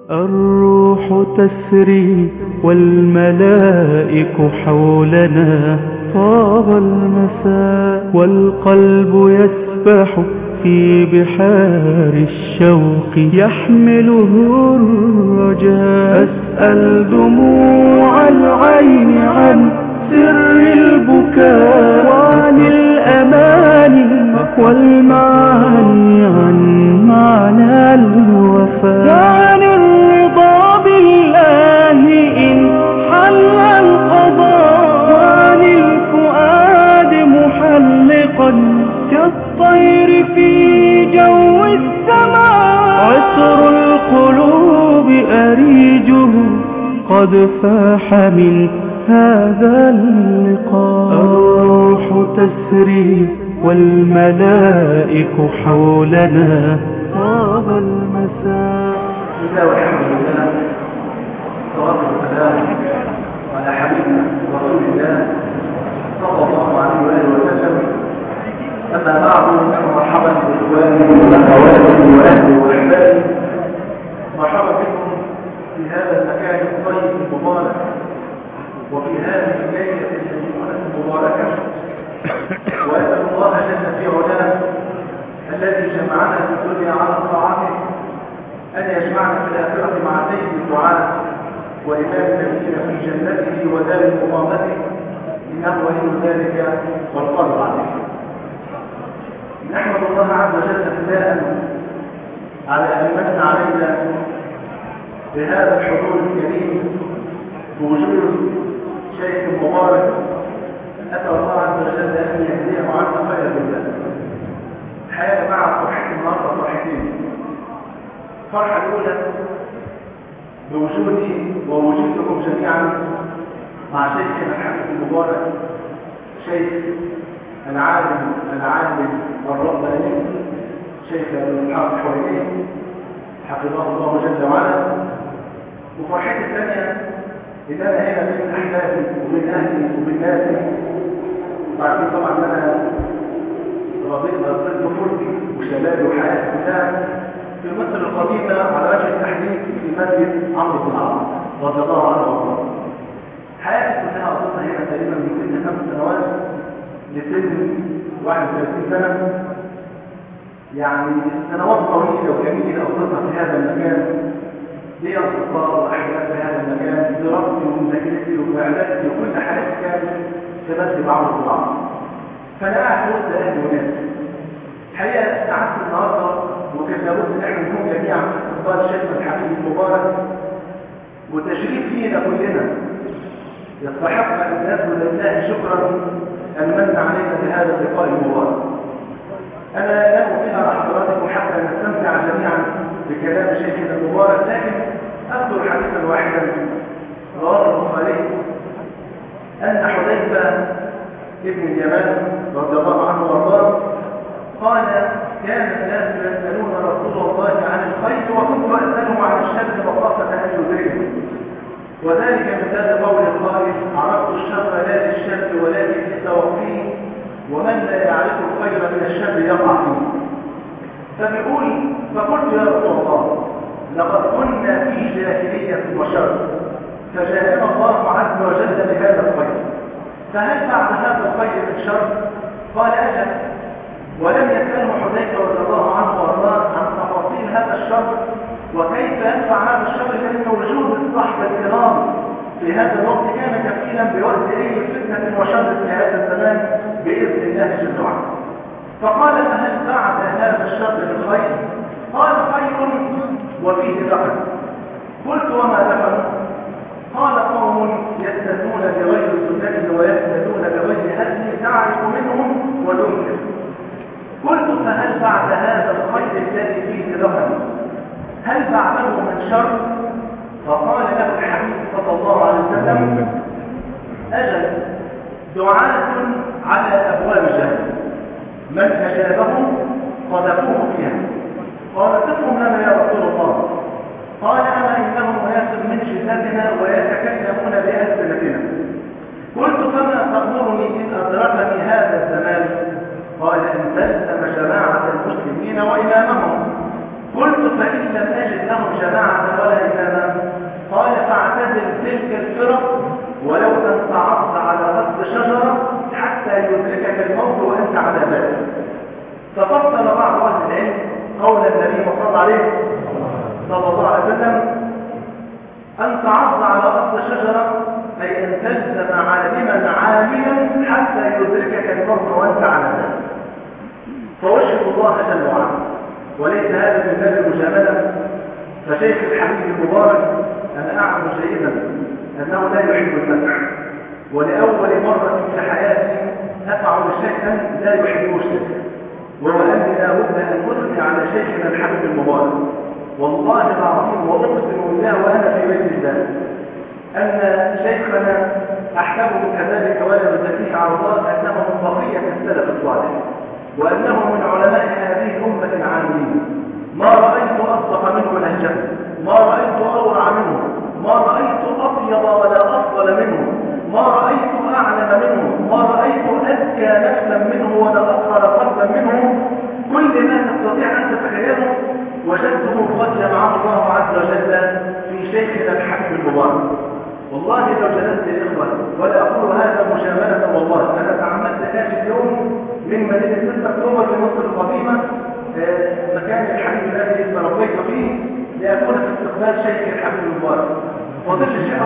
الروح تسري والملائك حولنا طاب المساء والقلب يسبح في بحار الشوق يحمله الرجاء أسأل دموع العين عن سر البكاء وعن الأماني والمعاني عن معنى الوفاء وعن الرضا بالله إن حل القضاء وعن الفؤاد محلقا كالطير في جو السماء عطر القلوب أريجه قد فاح من هذا اللقاء الروح تسري والملائك حولنا طاب المساء بسم الله والحمد لله والصلاة والسلام على حبيبنا رسول الله صلى الله عليه وآله وسلم أما بعد مرحبا بإخواني وأخواتي وأهلي وأحبابي مرحبا بكم في هذا المكان الطيب المبارك وفي هذه الليلة الميمونة المباركة وأسأل الله جل في علاه الذي جمعنا في الدنيا على طاعته أن يجمعنا في الآخرة مع سيد الدعاء وإمام نبينا في جنته ودار مقامته إنه ولي ذلك والقدر عليه نحمد الله عز وجل ابتداء على أن من علينا بهذا الحضور الكريم بوجود شيخ مبارك أسأل الله عز وجل أن يهديه عنا خير بالله الحياة مع فرحة النهارده فرحتين الفرحة الأولى بوجودي ووجودكم جميعا مع شيخنا الحبيب المبارك شيخ العالم العالم الرباني شيخ ابن الحق الحويني حفظه الله جل وعلا وفرحتي الثانية إن أنا هنا بين أحبابي وبين أهلي وبين ناسي وعارفين طبعا إن أنا رضيت رضيت طفولتي وشبابي وحياتي كلها في مصر القديمة على وجه التحديد في مسجد عمرو بن العاص رضي الله عنه وارضاه. حياتي كلها قضيتها هنا تقريبا من سن خمس سنوات لسن 31 سنة يعني سنوات طويلة وجميلة قضيتها في هذا المكان لي أصدقاء وأحباب في هذا المكان دراستي ومذاكرتي وإعدادتي وكل حياتي كانت في مسجد عمرو بن العاص. فأنا قاعد وسط أهلي وناسي. الحقيقة قعدت النهارده وكان لابد ان احنا نكون جميعا في استقبال شيخنا الحبيب المبارك وتشريف لينا كلنا يستحق ان نبذل لله شكرا ان من علينا بهذا اللقاء المبارك. انا لا اطيل على حضراتكم حتى نستمتع جميعا بكلام شيخنا المبارك لكن اذكر حديثا واحدا رواه البخاري ان حذيفه ابن اليمان رضي الله عنه وارضاه قال كان الناس يسألون رسول الله عن الخير وكنت أسأله عن الشر مخافة أن يدركه وذلك مثال قول القائل عرفت الشر لا للشر ولكن لتوقيه ومن لا يعرف الخير من الشر يقع فيه فبيقول فقلت يا رسول الله لقد كنا في جاهلية وشر فجاءنا الله عز وجل بهذا الخير فهل بعد هذا الخير من شر قال أجل ولم يسأله حذيفة رضي الله عنه وارضاه عن تفاصيل هذا الشر وكيف يدفع هذا الشر لأن وجود الصحبة الكرام في هذا الوقت كان كفيلا بوقت أي فتنة وشر في هذا الزمان بإذن الله جل وعلا فقال فهل بعد هذا الشر من خير؟ قال خير وفيه دخل قلت وما دخل؟ قال قوم يستدون بغير سنة ويستدون بغير هدي تعرف منهم وتنكر قلت فهل بعد هذا الخير الذي فيه ذهب هل بعده من شر فقال له الحبيب صلى الله عليه وسلم أجل دعاة على أبواب جهنم من أجابهم قذفوه فيها قال صفهم لنا يا رسول الله قال أما إنهم أناس من جسدنا ويتكلمون بألسنتنا قلت فما تأمرني إن أدركني هذا الزمان قال أن تلزم جماعة المسلمين وإمامهم قلت فإن لم أجد إنهم جماعة ولا إماما قال فاعتزل تلك الفرق ولو أن تعض على رأس شجرة حتى يدركك الموت وأنت على ذلك ففصل بعض أهل العلم قول النبي صلى الله عليه صلى الله عليه وسلم أن تعض على رأس شجرة أي أن تلزم عالما عاملا حتى يدركك الموت وأنت على ذلك فوجه الله جل وعلا وليس هذا من باب المجاملة فشيخ الحبيب المبارك أنا أعلم جيدا أنه لا يحب المدح ولأول مرة في حياتي أفعل شيئا لا يحبه شيئا وهو أني لا بد أن أثني على شيخنا الحبيب المبارك والله العظيم وأقسم بالله وأنا في بيت الله أن شيخنا أحسبه كذلك ولا نزكيه على الله أنه من بقية السلف الصالح وأنه من علماء هذه الأمة العاملين ما رأيت أصدق منه لهجة ما رأيت أورع منه ما رأيت أطيب ولا أفضل منه ما رأيت أعلم منه ما رأيت أذكى نفسا منه ولا أطهر قلبا منه كل ما تستطيع أن تتخيله وجدته قد جمعه الله عز وجل في شيخنا الحبيب المبارك والله لو جلست يا إخوة ولا أقول هذا مجاملة والله أنا تعمدت آتي اليوم من مدينة 6 أكتوبر في مصر القديمة مكان الحبيب الذي تربيت فيه لأكون في استقبال شيخ الحبيب المبارك فضل الشيخ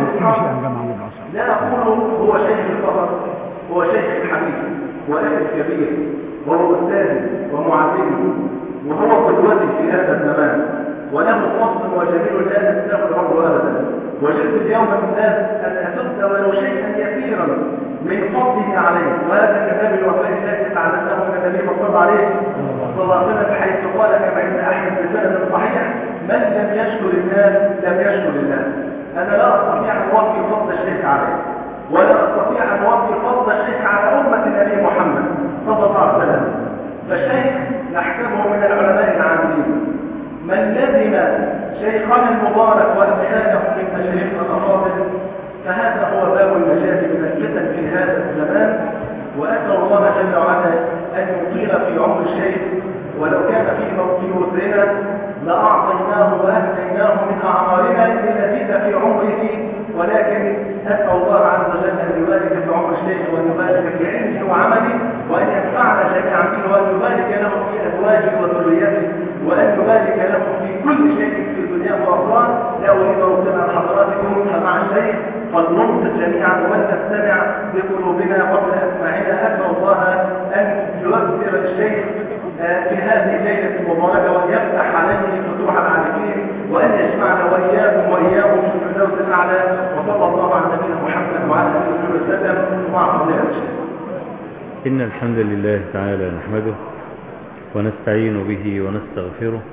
لا أقول هو شيخ الفقر هو شيخ الحبيب ولكن كبير وهو أستاذ ومعلمي وهو قدوتي في هذا الزمان وله فضل وجميل لا ينساه العمر أبدا وجدت اليوم بالذات أن أسد ولو شيئا يسيرا من فضله عليه وهذا من باب الوفاء الذي تعلمناه من النبي صلى الله عليه صلى الله عليه وسلم حيث قال كما عند أحمد في السند الصحيح من لم يشكر الناس لم يشكر الله أنا لا أستطيع أن أوفي فضل الشيخ عليه ولا أستطيع أن أوفي فضل الشيخ على أمة النبي محمد صلى الله عليه وسلم فالشيخ نحسبه من العلماء العاملين من لزم شيخنا المبارك وأمثاله من مشايخنا الأفاضل فهذا هو باب النجاة من الفتن في هذا الزمان وأسأل الله جل وعلا أن يطيل في عمر الشيخ ولو كان في موت وزرنا لأعطيناه وأهديناه من أعمارنا لنزيد في عمره ولكن أسأل الله عز وجل أن يبارك في عمر الشيخ وأن يبارك في علمه وعمله وأن ينفعنا جميعا به وأن يبارك له في أزواجه وذريته وأن يبارك له في كل شيء في الدنيا وأخرى لا أريد ربنا حضراتكم فمع الشيخ فلننصت جميعا ونستمع بقلوبنا قبل أسماعنا أسأل الله أن يؤثر الشيخ في هذه الليلة المباركة وأن يفتح عليه فتوح العارفين وأن يجمعنا وإياكم وإياكم في الفردوس الأعلى وصلى الله على نبينا محمد وعلى آله وصحبه وسلم ومع فضيلة الشيخ. إن الحمد لله تعالى نحمده ونستعين به ونستغفره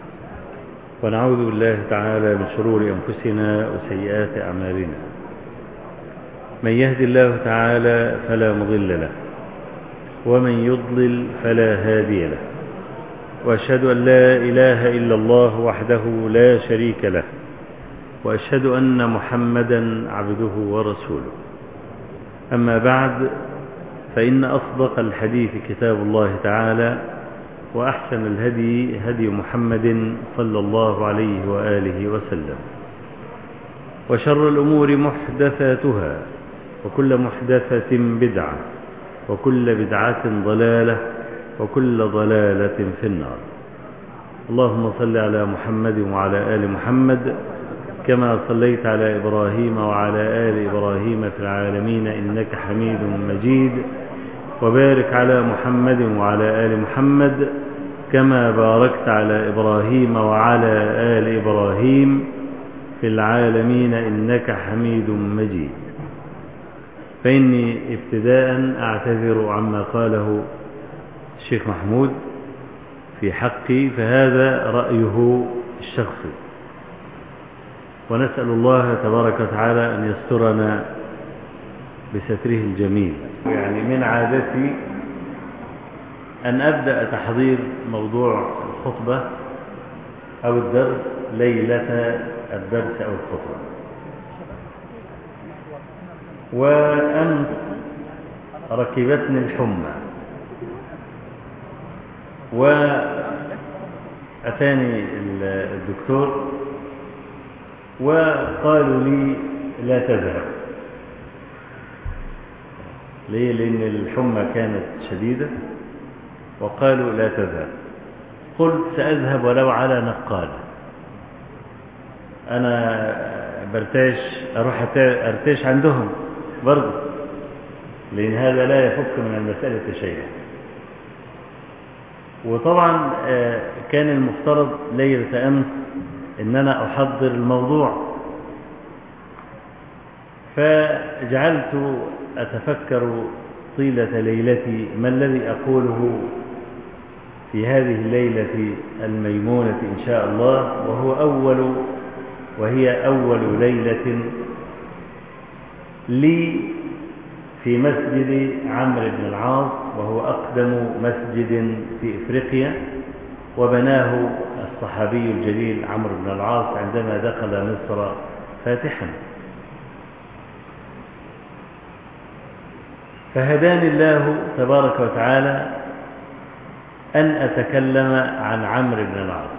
ونعوذ بالله تعالى من شرور أنفسنا وسيئات أعمالنا من يهد الله تعالى فلا مضل له ومن يضلل فلا هادي له وأشهد أن لا إله إلا الله وحده لا شريك له وأشهد أن محمدا عبده ورسوله أما بعد فإن أصدق الحديث كتاب الله تعالى وأحسن الهدي هدي محمد صلى الله عليه وآله وسلم وشر الأمور محدثاتها وكل محدثة بدعة وكل بدعة ضلالة وكل ضلالة في النار اللهم صل على محمد وعلى آل محمد كما صليت على إبراهيم وعلى آل إبراهيم في العالمين إنك حميد مجيد وبارك على محمد وعلى آل محمد كما باركت على إبراهيم وعلى آل إبراهيم في العالمين إنك حميد مجيد فإني ابتداء أعتذر عما قاله الشيخ محمود في حقي فهذا رأيه الشخصي ونسأل الله تبارك وتعالى أن يسترنا بستره الجميل يعني من عادتي أن أبدأ تحضير موضوع الخطبة أو الدرس ليلة الدرس أو الخطبة وأمس ركبتني الحمى أتاني الدكتور وقالوا لي لا تذهب ليه لأن الحمى كانت شديدة وقالوا لا تذهب قلت سأذهب ولو على نقال أنا برتاش أروح أرتاش عندهم برضه لأن هذا لا يفك من المسألة شيئا وطبعا كان المفترض ليلة أمس أن أنا أحضر الموضوع فجعلت أتفكر طيلة ليلتي ما الذي أقوله في هذه الليلة الميمونة إن شاء الله وهو أول وهي أول ليلة لي في مسجد عمرو بن العاص وهو أقدم مسجد في إفريقيا وبناه الصحابي الجليل عمرو بن العاص عندما دخل مصر فاتحا فهداني الله تبارك وتعالى أن أتكلم عن عمرو بن العاص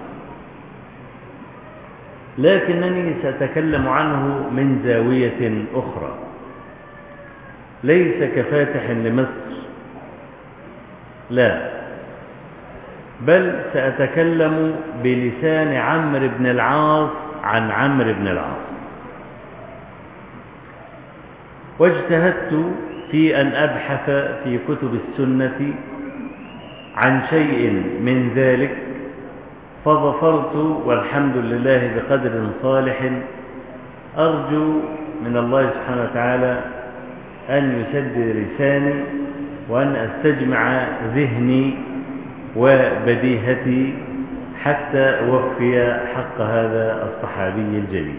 لكنني سأتكلم عنه من زاوية أخرى ليس كفاتح لمصر لا بل سأتكلم بلسان عمرو بن العاص عن عمرو بن العاص واجتهدت في أن أبحث في كتب السنة عن شيء من ذلك فظفرت والحمد لله بقدر صالح أرجو من الله سبحانه وتعالى أن يسدد لساني وأن أستجمع ذهني وبديهتي حتى أوفي حق هذا الصحابي الجليل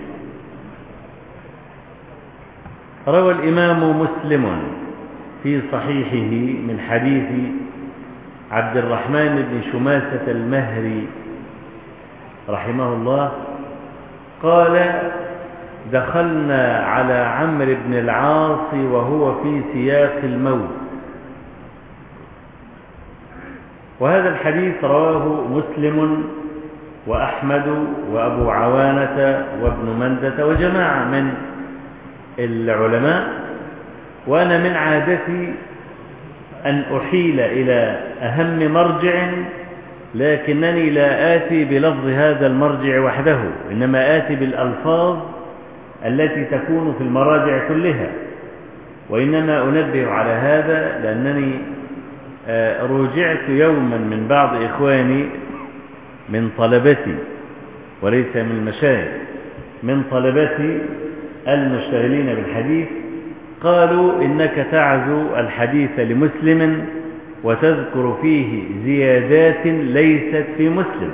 روى الإمام مسلم في صحيحه من حديث عبد الرحمن بن شماسة المهري رحمه الله قال دخلنا على عمرو بن العاص وهو في سياق الموت وهذا الحديث رواه مسلم وأحمد وأبو عوانة وابن مندة وجماعة من العلماء وأنا من عادتي أن أحيل إلى أهم مرجع لكنني لا آتي بلفظ هذا المرجع وحده إنما آتي بالألفاظ التي تكون في المراجع كلها وإنما أنبه على هذا لأنني روجعت يوما من بعض إخواني من طلبتي وليس من المشايخ من طلبتي المشتغلين بالحديث قالوا إنك تعزو الحديث لمسلم وتذكر فيه زيادات ليست في مسلم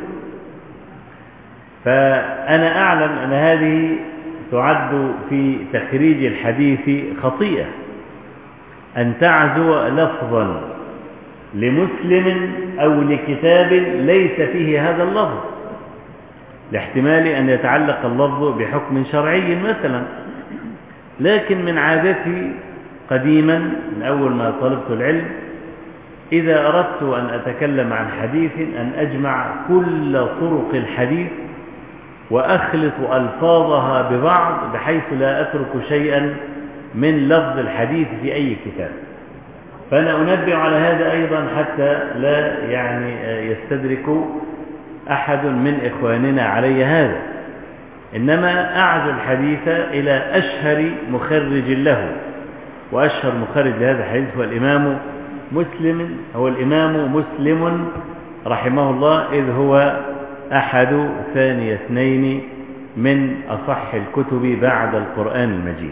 فأنا أعلم أن هذه تعد في تخريج الحديث خطيئة أن تعزو لفظا لمسلم أو لكتاب ليس فيه هذا اللفظ لاحتمال أن يتعلق اللفظ بحكم شرعي مثلا لكن من عادتي قديما من أول ما طلبت العلم إذا أردت أن أتكلم عن حديث أن أجمع كل طرق الحديث وأخلط ألفاظها ببعض بحيث لا أترك شيئا من لفظ الحديث في أي كتاب فأنا أنبه على هذا أيضا حتى لا يعني يستدرك أحد من إخواننا علي هذا إنما أعزو الحديث إلى أشهر مخرج له وأشهر مخرج لهذا الحديث هو الإمام مسلم هو الإمام مسلم رحمه الله إذ هو أحد ثاني اثنين من أصح الكتب بعد القرآن المجيد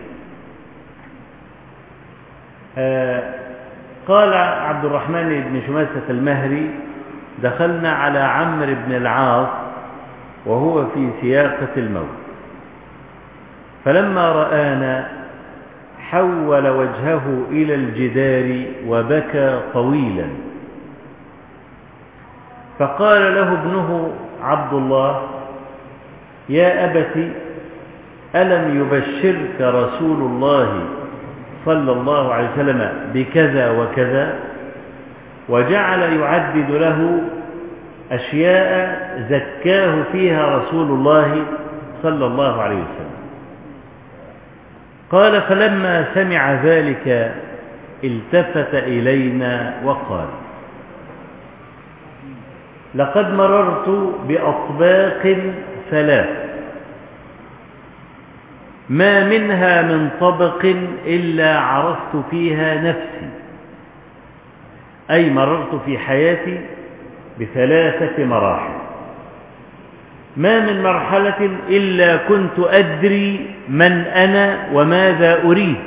آه قال عبد الرحمن بن شماسة المهري دخلنا على عمرو بن العاص وهو في سياقة الموت فلما رآنا حول وجهه إلى الجدار وبكى طويلا فقال له ابنه عبد الله يا أبت ألم يبشرك رسول الله صلى الله عليه وسلم بكذا وكذا وجعل يعدد له أشياء زكاه فيها رسول الله صلى الله عليه وسلم قال فلما سمع ذلك التفت إلينا وقال لقد مررت بأطباق ثلاث ما منها من طبق إلا عرفت فيها نفسي أي مررت في حياتي بثلاثة مراحل ما من مرحلة إلا كنت أدري من أنا وماذا أريد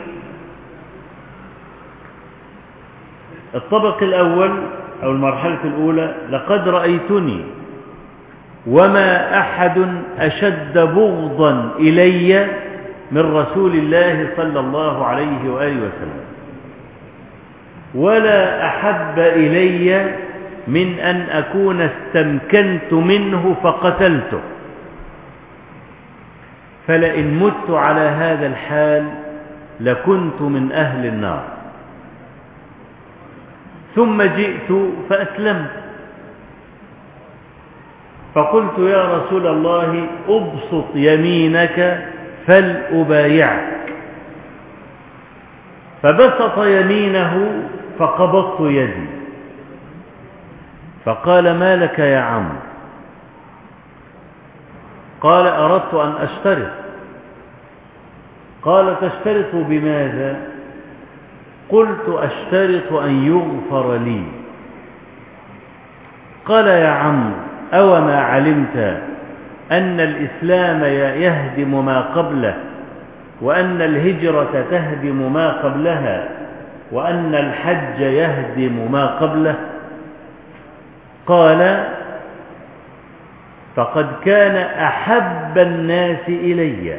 الطبق الأول أو المرحلة الأولى لقد رأيتني وما أحد أشد بغضا إلي من رسول الله صلى الله عليه وآله وسلم ولا أحب إلي من أن أكون استمكنت منه فقتلته فلئن مت على هذا الحال لكنت من أهل النار ثم جئت فأسلمت فقلت يا رسول الله أبسط يمينك فلأبايعك فبسط يمينه فقبضت يدي فقال ما لك يا عمرو قال أردت أن أشترط قال تشترط بماذا قلت أشترط أن يغفر لي قال يا عمرو أوما علمت أن الإسلام يهدم ما قبله وأن الهجرة تهدم ما قبلها وأن الحج يهدم ما قبله قال فقد كان أحب الناس إلي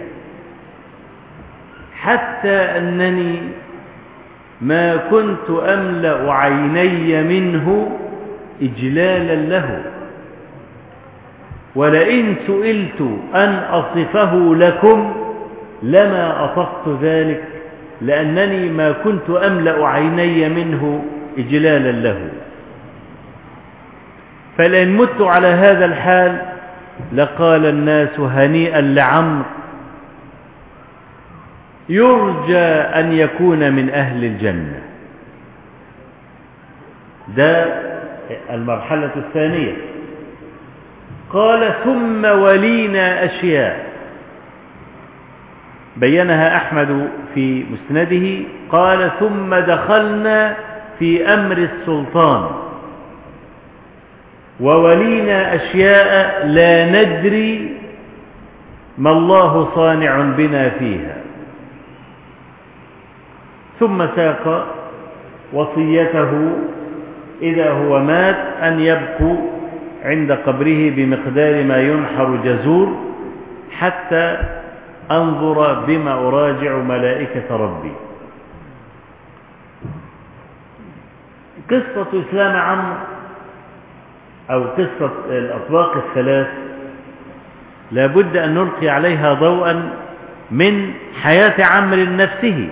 حتى أنني ما كنت أملأ عيني منه إجلالا له ولئن سئلت أن أصفه لكم لما أطقت ذلك لأنني ما كنت أملأ عيني منه إجلالا له فلئن مت على هذا الحال لقال الناس هنيئا لعمر يرجى أن يكون من أهل الجنة ده المرحلة الثانية قال ثم ولينا أشياء بينها أحمد في مسنده قال ثم دخلنا في أمر السلطان وولينا أشياء لا ندري ما الله صانع بنا فيها ثم ساق وصيته إذا هو مات أن يبكوا عند قبره بمقدار ما ينحر جزور حتى أنظر بما أراجع ملائكة ربي قصة إسلام عمرو أو قصة الأطباق الثلاث لابد أن نلقي عليها ضوءا من حياة عمرو نفسه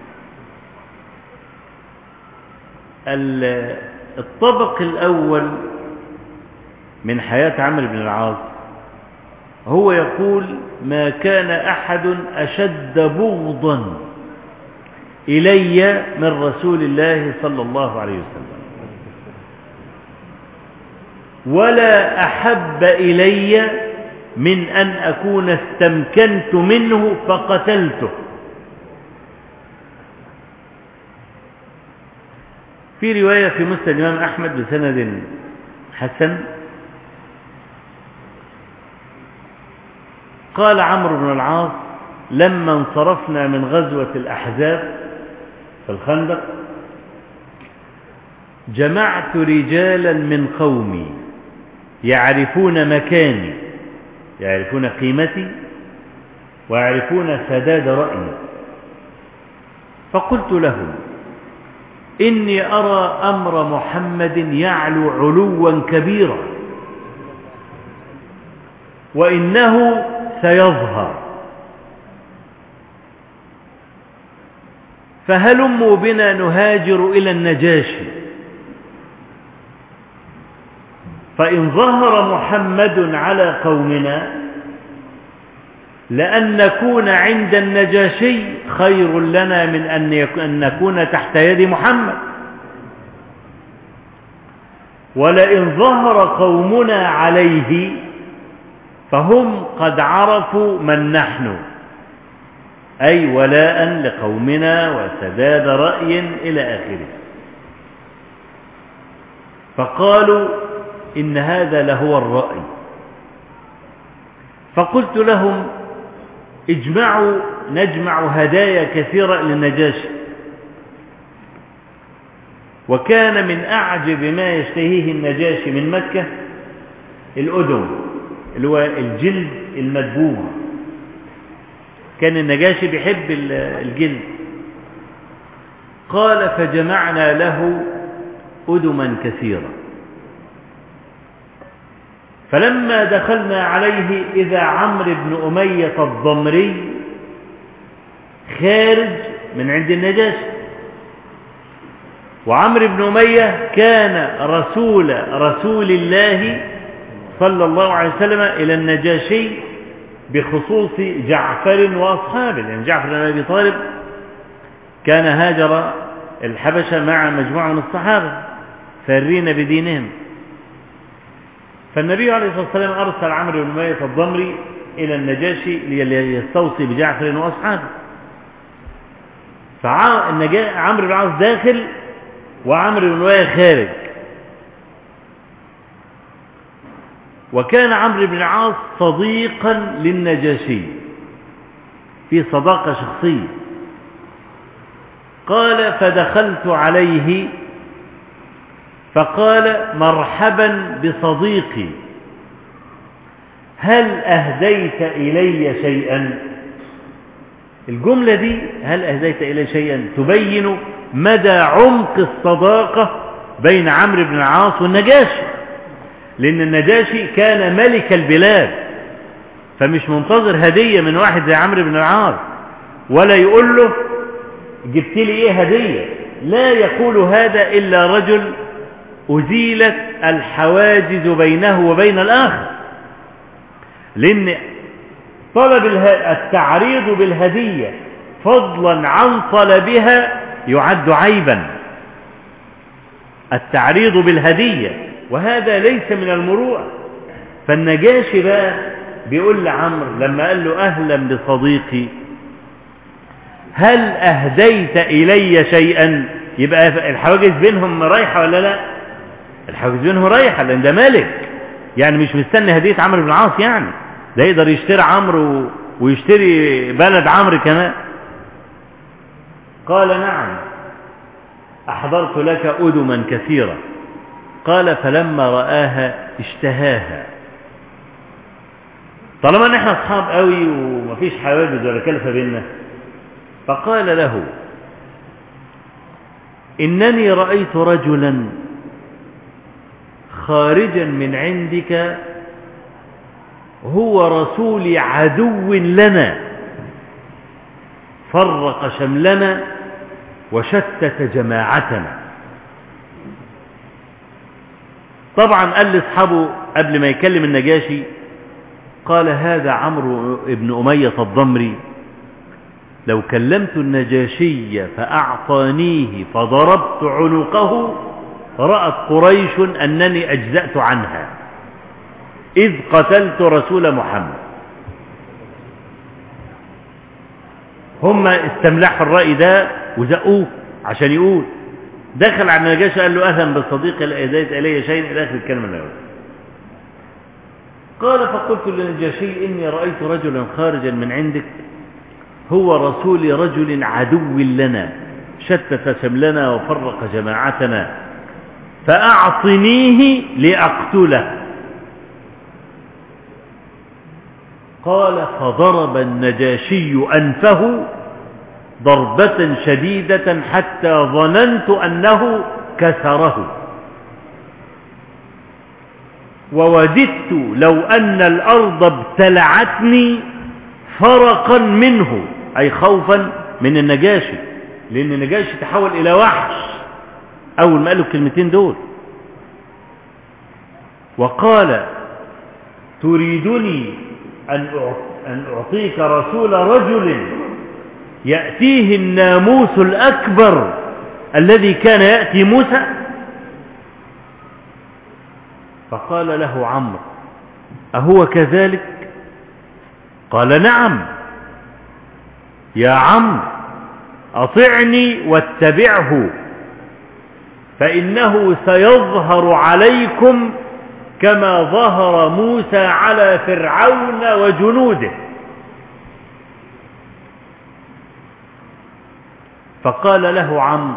الطبق الأول من حياة عمرو بن العاص هو يقول ما كان أحد أشد بغضا إلي من رسول الله صلى الله عليه وسلم ولا أحب إلي من أن أكون استمكنت منه فقتلته في رواية في مسند الإمام أحمد بسند حسن قال عمرو بن العاص لما انصرفنا من غزوة الأحزاب في الخندق جمعت رجالا من قومي يعرفون مكاني يعرفون قيمتي ويعرفون سداد رأيي فقلت لهم إني أرى أمر محمد يعلو علوا كبيرا وإنه سيظهر فهلموا بنا نهاجر إلى النجاشي فإن ظهر محمد على قومنا لأن نكون عند النجاشي خير لنا من أن نكون تحت يد محمد ولئن ظهر قومنا عليه فهم قد عرفوا من نحن أي ولاء لقومنا وسداد رأي إلى آخره فقالوا إن هذا لهو الرأي فقلت لهم اجمعوا نجمع هدايا كثيرة للنجاشي وكان من أعجب ما يشتهيه النجاشي من مكة الأدم اللي هو الجلد المدبوغ كان النجاشي بيحب الجلد قال فجمعنا له أدما كثيرة فلما دخلنا عليه إذا عمرو بن أمية الضمري خارج من عند النجاشي وعمرو بن أمية كان رسول رسول الله صلى الله عليه وسلم إلى النجاشي بخصوص جعفر وأصحابه لأن جعفر بن أبي طالب كان هاجر الحبشة مع مجموعة من الصحابة فارين بدينهم فالنبي عليه الصلاة والسلام أرسل عمرو بن أمية الضمري إلى النجاشي ليستوصي بجعفر وأصحابه فعمرو بن عاص داخل وعمرو بن أمية خارج وكان عمرو بن العاص صديقا للنجاشي في صداقة شخصية قال فدخلت عليه فقال مرحبا بصديقي هل أهديت إلي شيئا الجملة دي هل أهديت إلي شيئا تبين مدى عمق الصداقة بين عمرو بن العاص والنجاشي لأن النجاشي كان ملك البلاد فمش منتظر هدية من واحد زي عمرو بن العاص ولا يقول له جبت لي ايه هدية لا يقول هذا إلا رجل أزيلت الحواجز بينه وبين الآخر لأن طلب التعريض بالهدية فضلا عن طلبها يعد عيبا التعريض بالهدية وهذا ليس من المروءة فالنجاشي بقى بيقول لعمرو لما قال له أهلا بصديقي هل أهديت إلي شيئا يبقى الحواجز بينهم رايحة ولا لا الحواجز بينهم رايحة لأن ده ملك يعني مش مستني هدية عمرو بن العاص يعني ده يقدر يشتري عمرو ويشتري بلد عمرو كمان قال نعم أحضرت لك أدما كثيرة قال فلما رآها اشتهاها طالما ان احنا اصحاب قوي ومفيش حواجز ولا كلفه بيننا فقال له انني رايت رجلا خارجا من عندك هو رسول عدو لنا فرق شملنا وشتت جماعتنا طبعا قال لاصحابه قبل ما يكلم النجاشي قال هذا عمرو بن أمية الضمري لو كلمت النجاشي فأعطانيه فضربت عنقه رأت قريش أنني أجزأت عنها إذ قتلت رسول محمد هم استملحوا الرأي ده وزقوه عشان يقول دخل على النجاشي قال له أهلا بالصديق الأديت إلي شيء إلى آخر الكلمة الأولى قال فقلت للنجاشي إني رأيت رجلا خارجا من عندك هو رسول رجل عدو لنا شتت شملنا وفرق جماعتنا فأعطنيه لأقتله قال فضرب النجاشي أنفه ضربة شديدة حتى ظننت أنه كسره ووددت لو أن الأرض ابتلعتني فرقا منه أي خوفا من النجاشي لأن النجاشي تحول إلى وحش أول ما قالوا الكلمتين دول وقال تريدني أن أعط- أن أعطيك رسول رجل يأتيه الناموس الأكبر الذي كان يأتي موسى فقال له عمرو أهو كذلك قال نعم يا عمرو أطعني واتبعه فإنه سيظهر عليكم كما ظهر موسى على فرعون وجنوده فقال له عمرو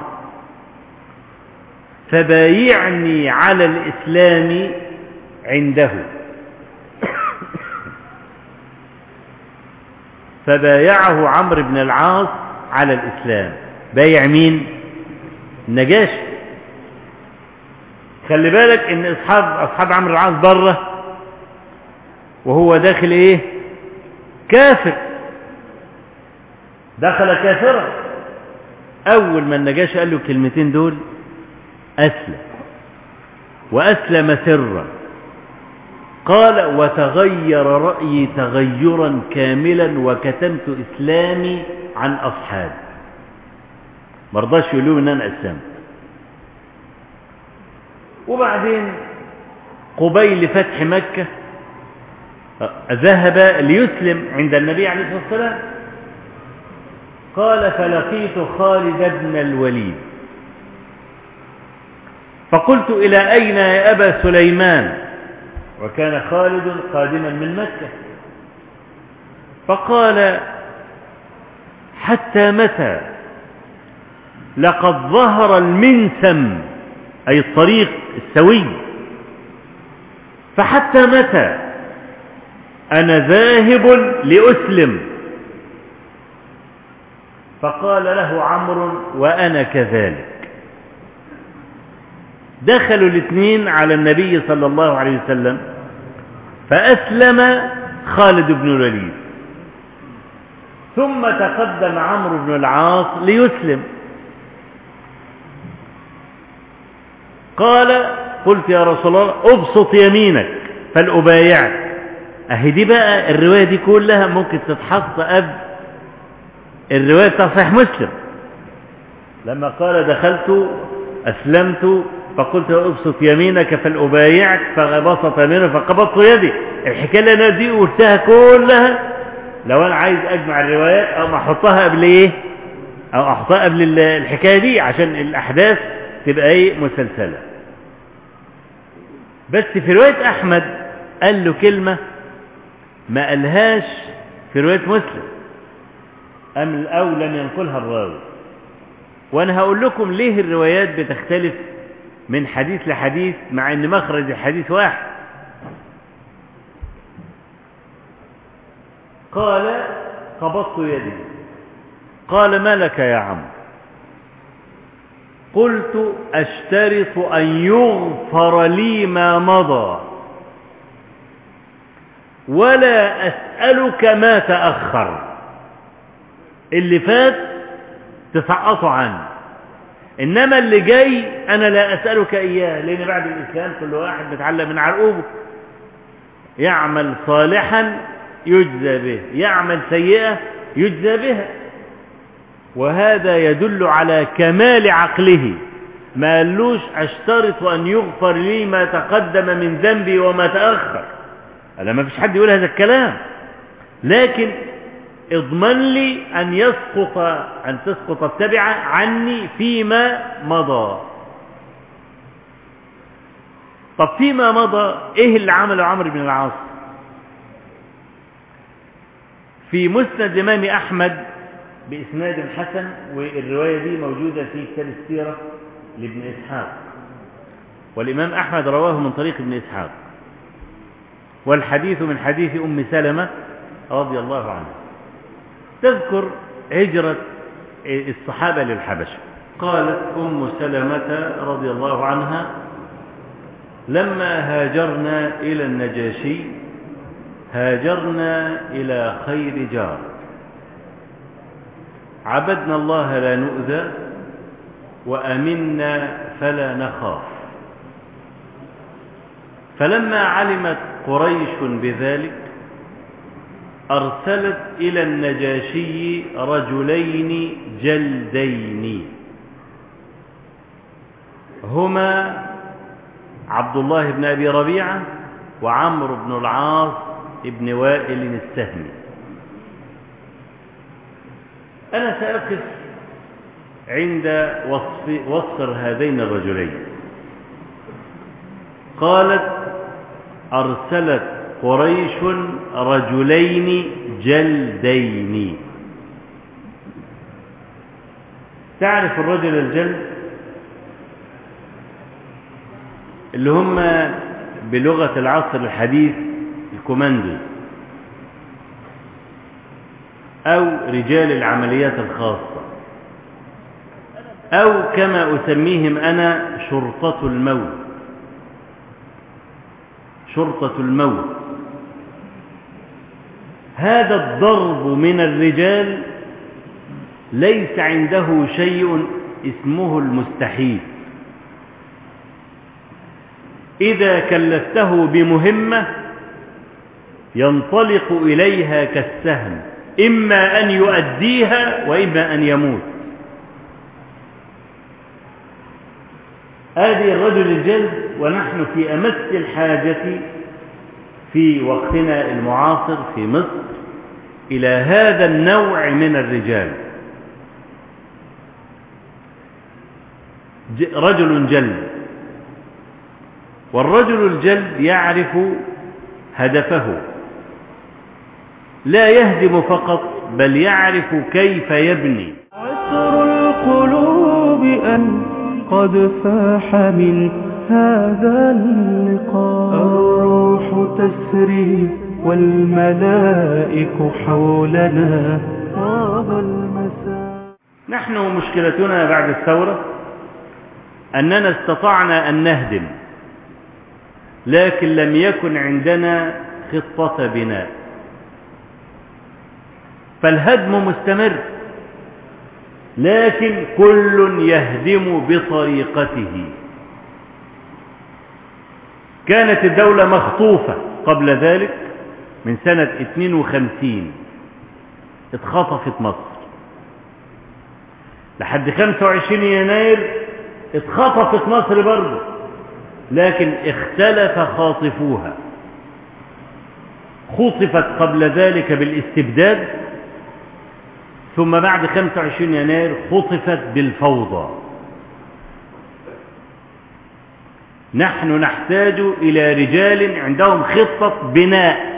فبايعني على الإسلام عنده فبايعه عمرو بن العاص على الإسلام بايع مين النجاشي خلي بالك ان اصحاب اصحاب عمرو العاص بره وهو داخل ايه كافر دخل كافرا اول ما النجاشي قال له الكلمتين دول اسلم واسلم سرا قال وتغير رأيي تغيرا كاملا وكتمت إسلامي عن أصحابي مرضاش يقولوا إن أنا أسلمت وبعدين قبيل فتح مكة ذهب ليسلم عند النبي عليه الصلاة والسلام قال فلقيت خالد بن الوليد فقلت إلى أين يا أبا سليمان وكان خالد قادما من مكة فقال حتى متى لقد ظهر المنسم أي الطريق السوي فحتى متى أنا ذاهب لأسلم فقال له عمرو وأنا كذلك دخلوا الاثنين على النبي صلى الله عليه وسلم فأسلم خالد بن الوليد ثم تقدم عمرو بن العاص ليسلم قال قلت يا رسول الله ابسط يمينك فلأبايعك اهي دي بقى الرواية دي كلها ممكن تتحط قبل الرواية بتاع صحيح مسلم لما قال دخلت أسلمت فقلت ابسط يمينك فلأبايعك فبسط يمينه فقبضت يدي الحكاية اللي أنا دي قلتها كلها لو أنا عايز أجمع الروايات أو أحطها قبل إيه أو أحطها قبل الحكاية دي عشان الأحداث تبقى إيه مسلسلة بس في رواية أحمد قال له كلمة ما قالهاش في رواية مسلم أم أو لم ينقلها الراوي وأنا هقول لكم ليه الروايات بتختلف من حديث لحديث مع ان مخرج الحديث واحد قال قبضت يدي قال ما لك يا عم قلت اشترط ان يغفر لي ما مضى ولا اسالك ما تاخر اللي فات تسقطوا عني إنما اللي جاي أنا لا أسألك إياه لأن بعد الإسلام كل واحد بيتعلم من عرقوبه يعمل صالحا يجزى به يعمل سيئة يجزى بها وهذا يدل على كمال عقله ما قالوش أشترط أن يغفر لي ما تقدم من ذنبي وما تأخر أنا ما فيش حد يقول هذا الكلام لكن اضمن لي أن يسقط أن تسقط التبعة عني فيما مضى طب فيما مضى إيه اللي عمله عمرو بن العاص في مسند الإمام أحمد بإسناد حسن والرواية دي موجودة في كتاب السيرة لابن إسحاق والإمام أحمد رواه من طريق ابن إسحاق والحديث من حديث أم سلمة رضي الله عنها تذكر هجرة الصحابة للحبشة قالت أم سلمة رضي الله عنها لما هاجرنا إلى النجاشي هاجرنا إلى خير جار عبدنا الله لا نؤذى وأمنا فلا نخاف فلما علمت قريش بذلك أرسلت إلى النجاشي رجلين جلدين هما عبد الله بن أبي ربيعة وعمرو بن العاص بن وائل السهمي أنا سأقف عند وصف وصر هذين الرجلين قالت أرسلت قريش رجلين جلدين تعرف الرجل الجلد اللي هم بلغة العصر الحديث الكوماندوز أو رجال العمليات الخاصة أو كما أسميهم أنا شرطة الموت شرطة الموت هذا الضرب من الرجال ليس عنده شيء اسمه المستحيل إذا كلفته بمهمة ينطلق إليها كالسهم إما أن يؤديها وإما أن يموت هذه الرجل الجلد ونحن في أمس الحاجة في وقتنا المعاصر في مصر إلى هذا النوع من الرجال رجل جلد والرجل الجلد يعرف هدفه لا يهدم فقط بل يعرف كيف يبني عطر القلوب أن قد فاح من هذا اللقاء الروح تسري والملائك حولنا طاب المساء نحن مشكلتنا بعد الثورة أننا استطعنا أن نهدم لكن لم يكن عندنا خطة بناء فالهدم مستمر لكن كل يهدم بطريقته كانت الدولة مخطوفة قبل ذلك من سنة 52 اتخطفت مصر لحد 25 يناير اتخطفت مصر برضه لكن اختلف خاطفوها خطفت قبل ذلك بالاستبداد ثم بعد 25 يناير خطفت بالفوضى نحن نحتاج إلى رجال عندهم خطة بناء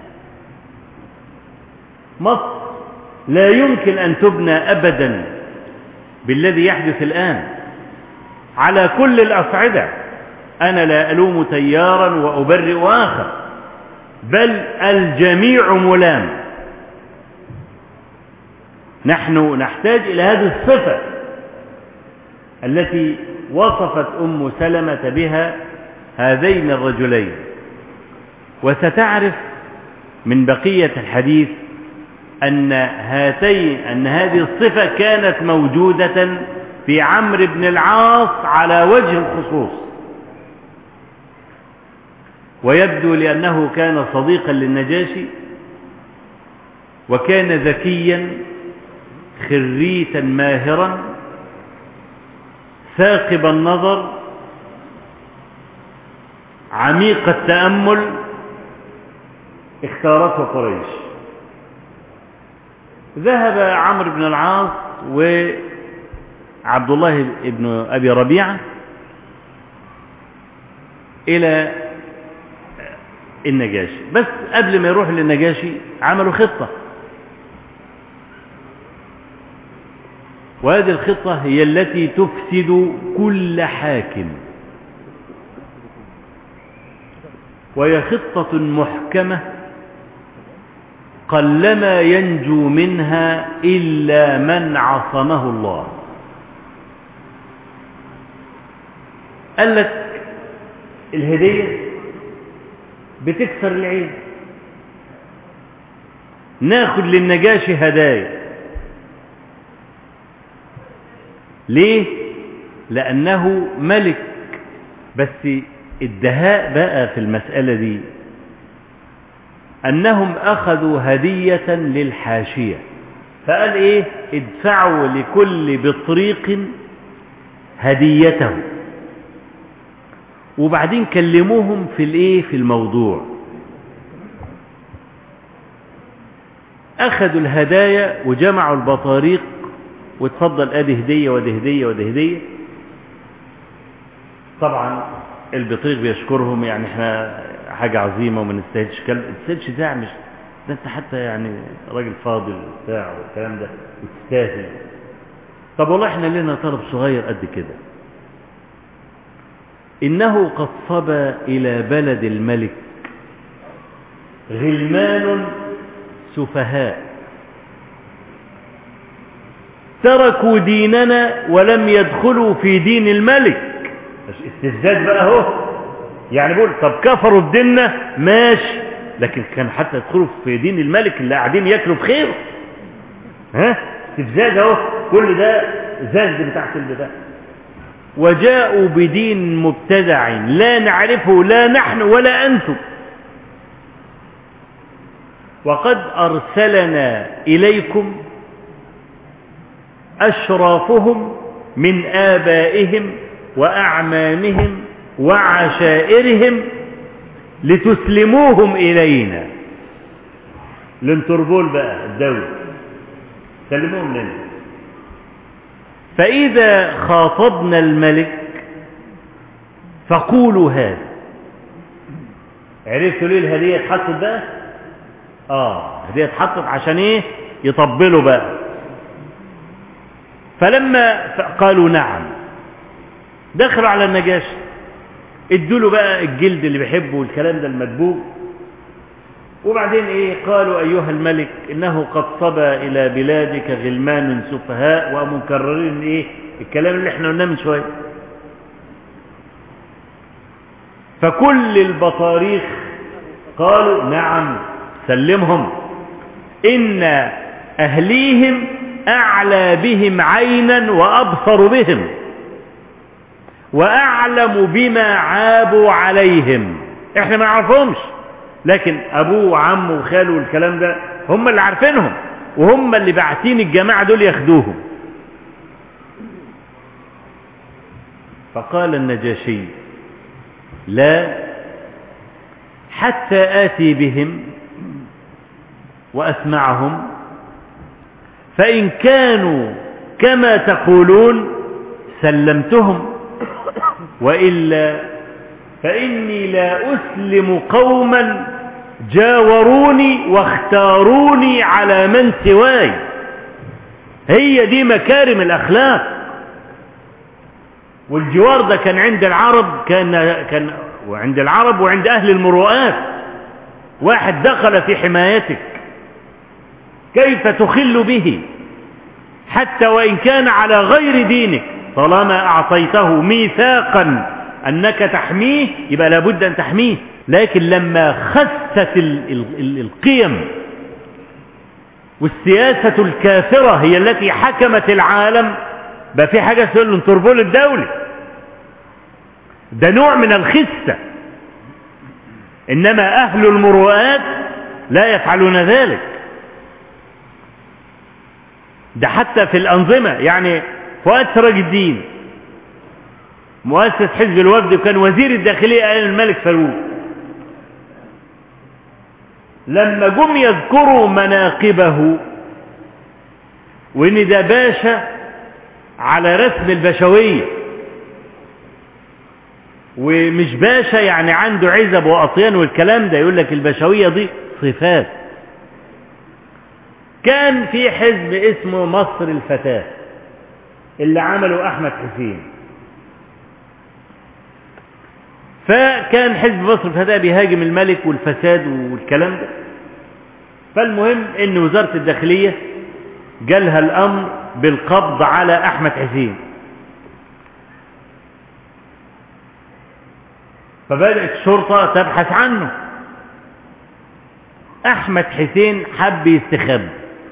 مصر لا يمكن أن تبنى أبدا بالذي يحدث الآن على كل الأصعدة أنا لا ألوم تيارا وأبرئ آخر بل الجميع ملام نحن نحتاج إلى هذه الصفة التي وصفت أم سلمة بها هذين الرجلين وستعرف من بقية الحديث أن هاتين أن هذه الصفة كانت موجودة في عمرو بن العاص على وجه الخصوص ويبدو لأنه كان صديقا للنجاشي وكان ذكيا خريتا ماهرا ثاقب النظر عميق التأمل اختارته قريش ذهب عمرو بن العاص وعبد الله بن أبي ربيعة إلى النجاشي بس قبل ما يروح للنجاشي عملوا خطة وهذه الخطة هي التي تفسد كل حاكم وهي خطة محكمة قلما ينجو منها إلا من عصمه الله قال لك الهدية بتكسر العين ناخد للنجاشي هدايا ليه لأنه ملك بس الدهاء بقى في المسألة دي أنهم أخذوا هدية للحاشية فقال إيه ادفعوا لكل بطريق هديته وبعدين كلموهم في الإيه في الموضوع أخذوا الهدايا وجمعوا البطاريق وتفضل ادي هدية ودي هدية ودي هدية طبعا البطريق بيشكرهم يعني احنا حاجة عظيمة وما نستاهلش كلام ما تستاهلش ده مش ده انت حتى يعني راجل فاضل بتاع والكلام ده وتستاهل طب والله احنا لنا طلب صغير قد كده انه قد صبى الى بلد الملك غلمان سفهاء تركوا ديننا ولم يدخلوا في دين الملك استفزاز بقى اهو يعني بقول طب كفروا بديننا ماشي لكن كان حتى يدخلوا في دين الملك اللي قاعدين ياكلوا بخيره ها استفزاز اهو كل ده زاز بتاعت البتاع وجاءوا بدين مبتدع لا نعرفه لا نحن ولا انتم وقد ارسلنا اليكم اشرافهم من ابائهم واعمامهم وعشائرهم لتسلموهم الينا الانتربول بقى الدولة سلموهم لنا فاذا خاطبنا الملك فقولوا هذا عرفتوا ليه الهدية اتحطت بقى اه الهدية اتحطت عشان ايه يطبلوا بقى فلما قالوا نعم دخلوا على النجاشي ادوا له بقى الجلد اللي بيحبه والكلام ده المدبوغ وبعدين ايه قالوا ايها الملك انه قد صبى الى بلادك غلمان سفهاء ومكررين ايه الكلام اللي احنا قلناه من شويه فكل البطاريخ قالوا نعم سلمهم ان اهليهم اعلى بهم عينا وابصر بهم واعلم بما عابوا عليهم احنا ما نعرفهمش لكن ابوه وعمه وخاله والكلام ده هم اللي عارفينهم وهم اللي باعتين الجماعه دول ياخدوهم فقال النجاشي لا حتى اتي بهم واسمعهم فان كانوا كما تقولون سلمتهم وإلا فإني لا أسلم قوما جاوروني واختاروني على من سواي هي دي مكارم الأخلاق والجوار ده كان عند العرب كان كان وعند العرب وعند أهل المروءات واحد دخل في حمايتك كيف تخل به حتى وإن كان على غير دينك طالما أعطيته ميثاقا أنك تحميه يبقى لابد أن تحميه لكن لما خست ال ال ال القيم والسياسة الكافرة هي التي حكمت العالم بقى في حاجة اسمها الانتربول الدولي ده نوع من الخسة إنما أهل المروءات لا يفعلون ذلك ده حتى في الأنظمة يعني فؤاد سراج الدين مؤسس حزب الوفد وكان وزير الداخلية أيام الملك فاروق لما جم يذكروا مناقبه وان ده باشا على رسم البشوية ومش باشا يعني عنده عزب وأطيان والكلام ده يقول لك البشوية دي صفات كان في حزب اسمه مصر الفتاه اللي عمله احمد حسين فكان حزب مصر الفتاة بيهاجم الملك والفساد والكلام ده فالمهم ان وزارة الداخلية جالها الامر بالقبض على احمد حسين فبدأت الشرطة تبحث عنه احمد حسين حب يستخبى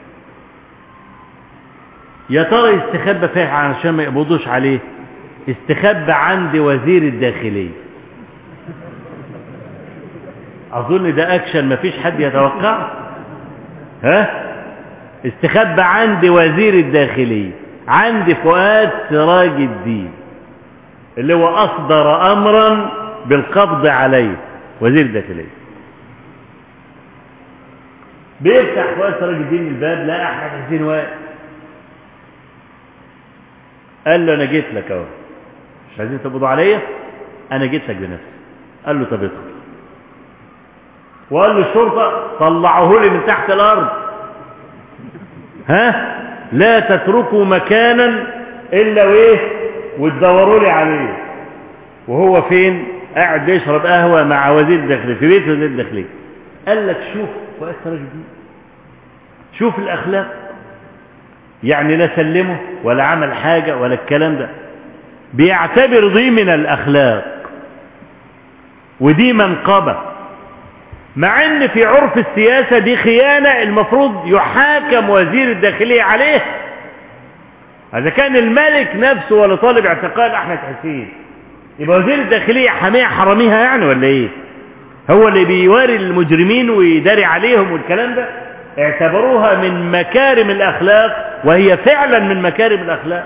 يا ترى يستخبى فيها عشان ما يقبضوش عليه استخبى عند وزير الداخلية اظن ده اكشن مفيش حد يتوقع ها استخبى عند وزير الداخلية عند فؤاد سراج الدين اللي هو اصدر امرا بالقبض عليه وزير الداخلية بيفتح فؤاد سراج الدين الباب لا احمد حسين واقف قال له انا جيت لك اهو مش عايزين تقبضوا عليا انا جيت لك بنفسي قال له طب ادخل وقال له الشرطه طلعوه لي من تحت الارض ها لا تتركوا مكانا الا وايه وتدوروا لي عليه وهو فين قاعد بيشرب قهوه مع وزير الداخليه في بيت وزير الداخليه قال لك شوف فؤاد سراج الدين شوف الاخلاق يعني لا سلمه ولا عمل حاجة ولا الكلام ده بيعتبر دي من الأخلاق ودي منقبة مع ان في عرف السياسة دي خيانة المفروض يحاكم وزير الداخلية عليه إذا كان الملك نفسه ولا طالب اعتقال أحمد حسين يبقى وزير الداخلية حاميها حراميها يعني ولا ايه هو اللي بيواري المجرمين ويداري عليهم والكلام ده اعتبروها من مكارم الأخلاق وهي فعلا من مكارم الأخلاق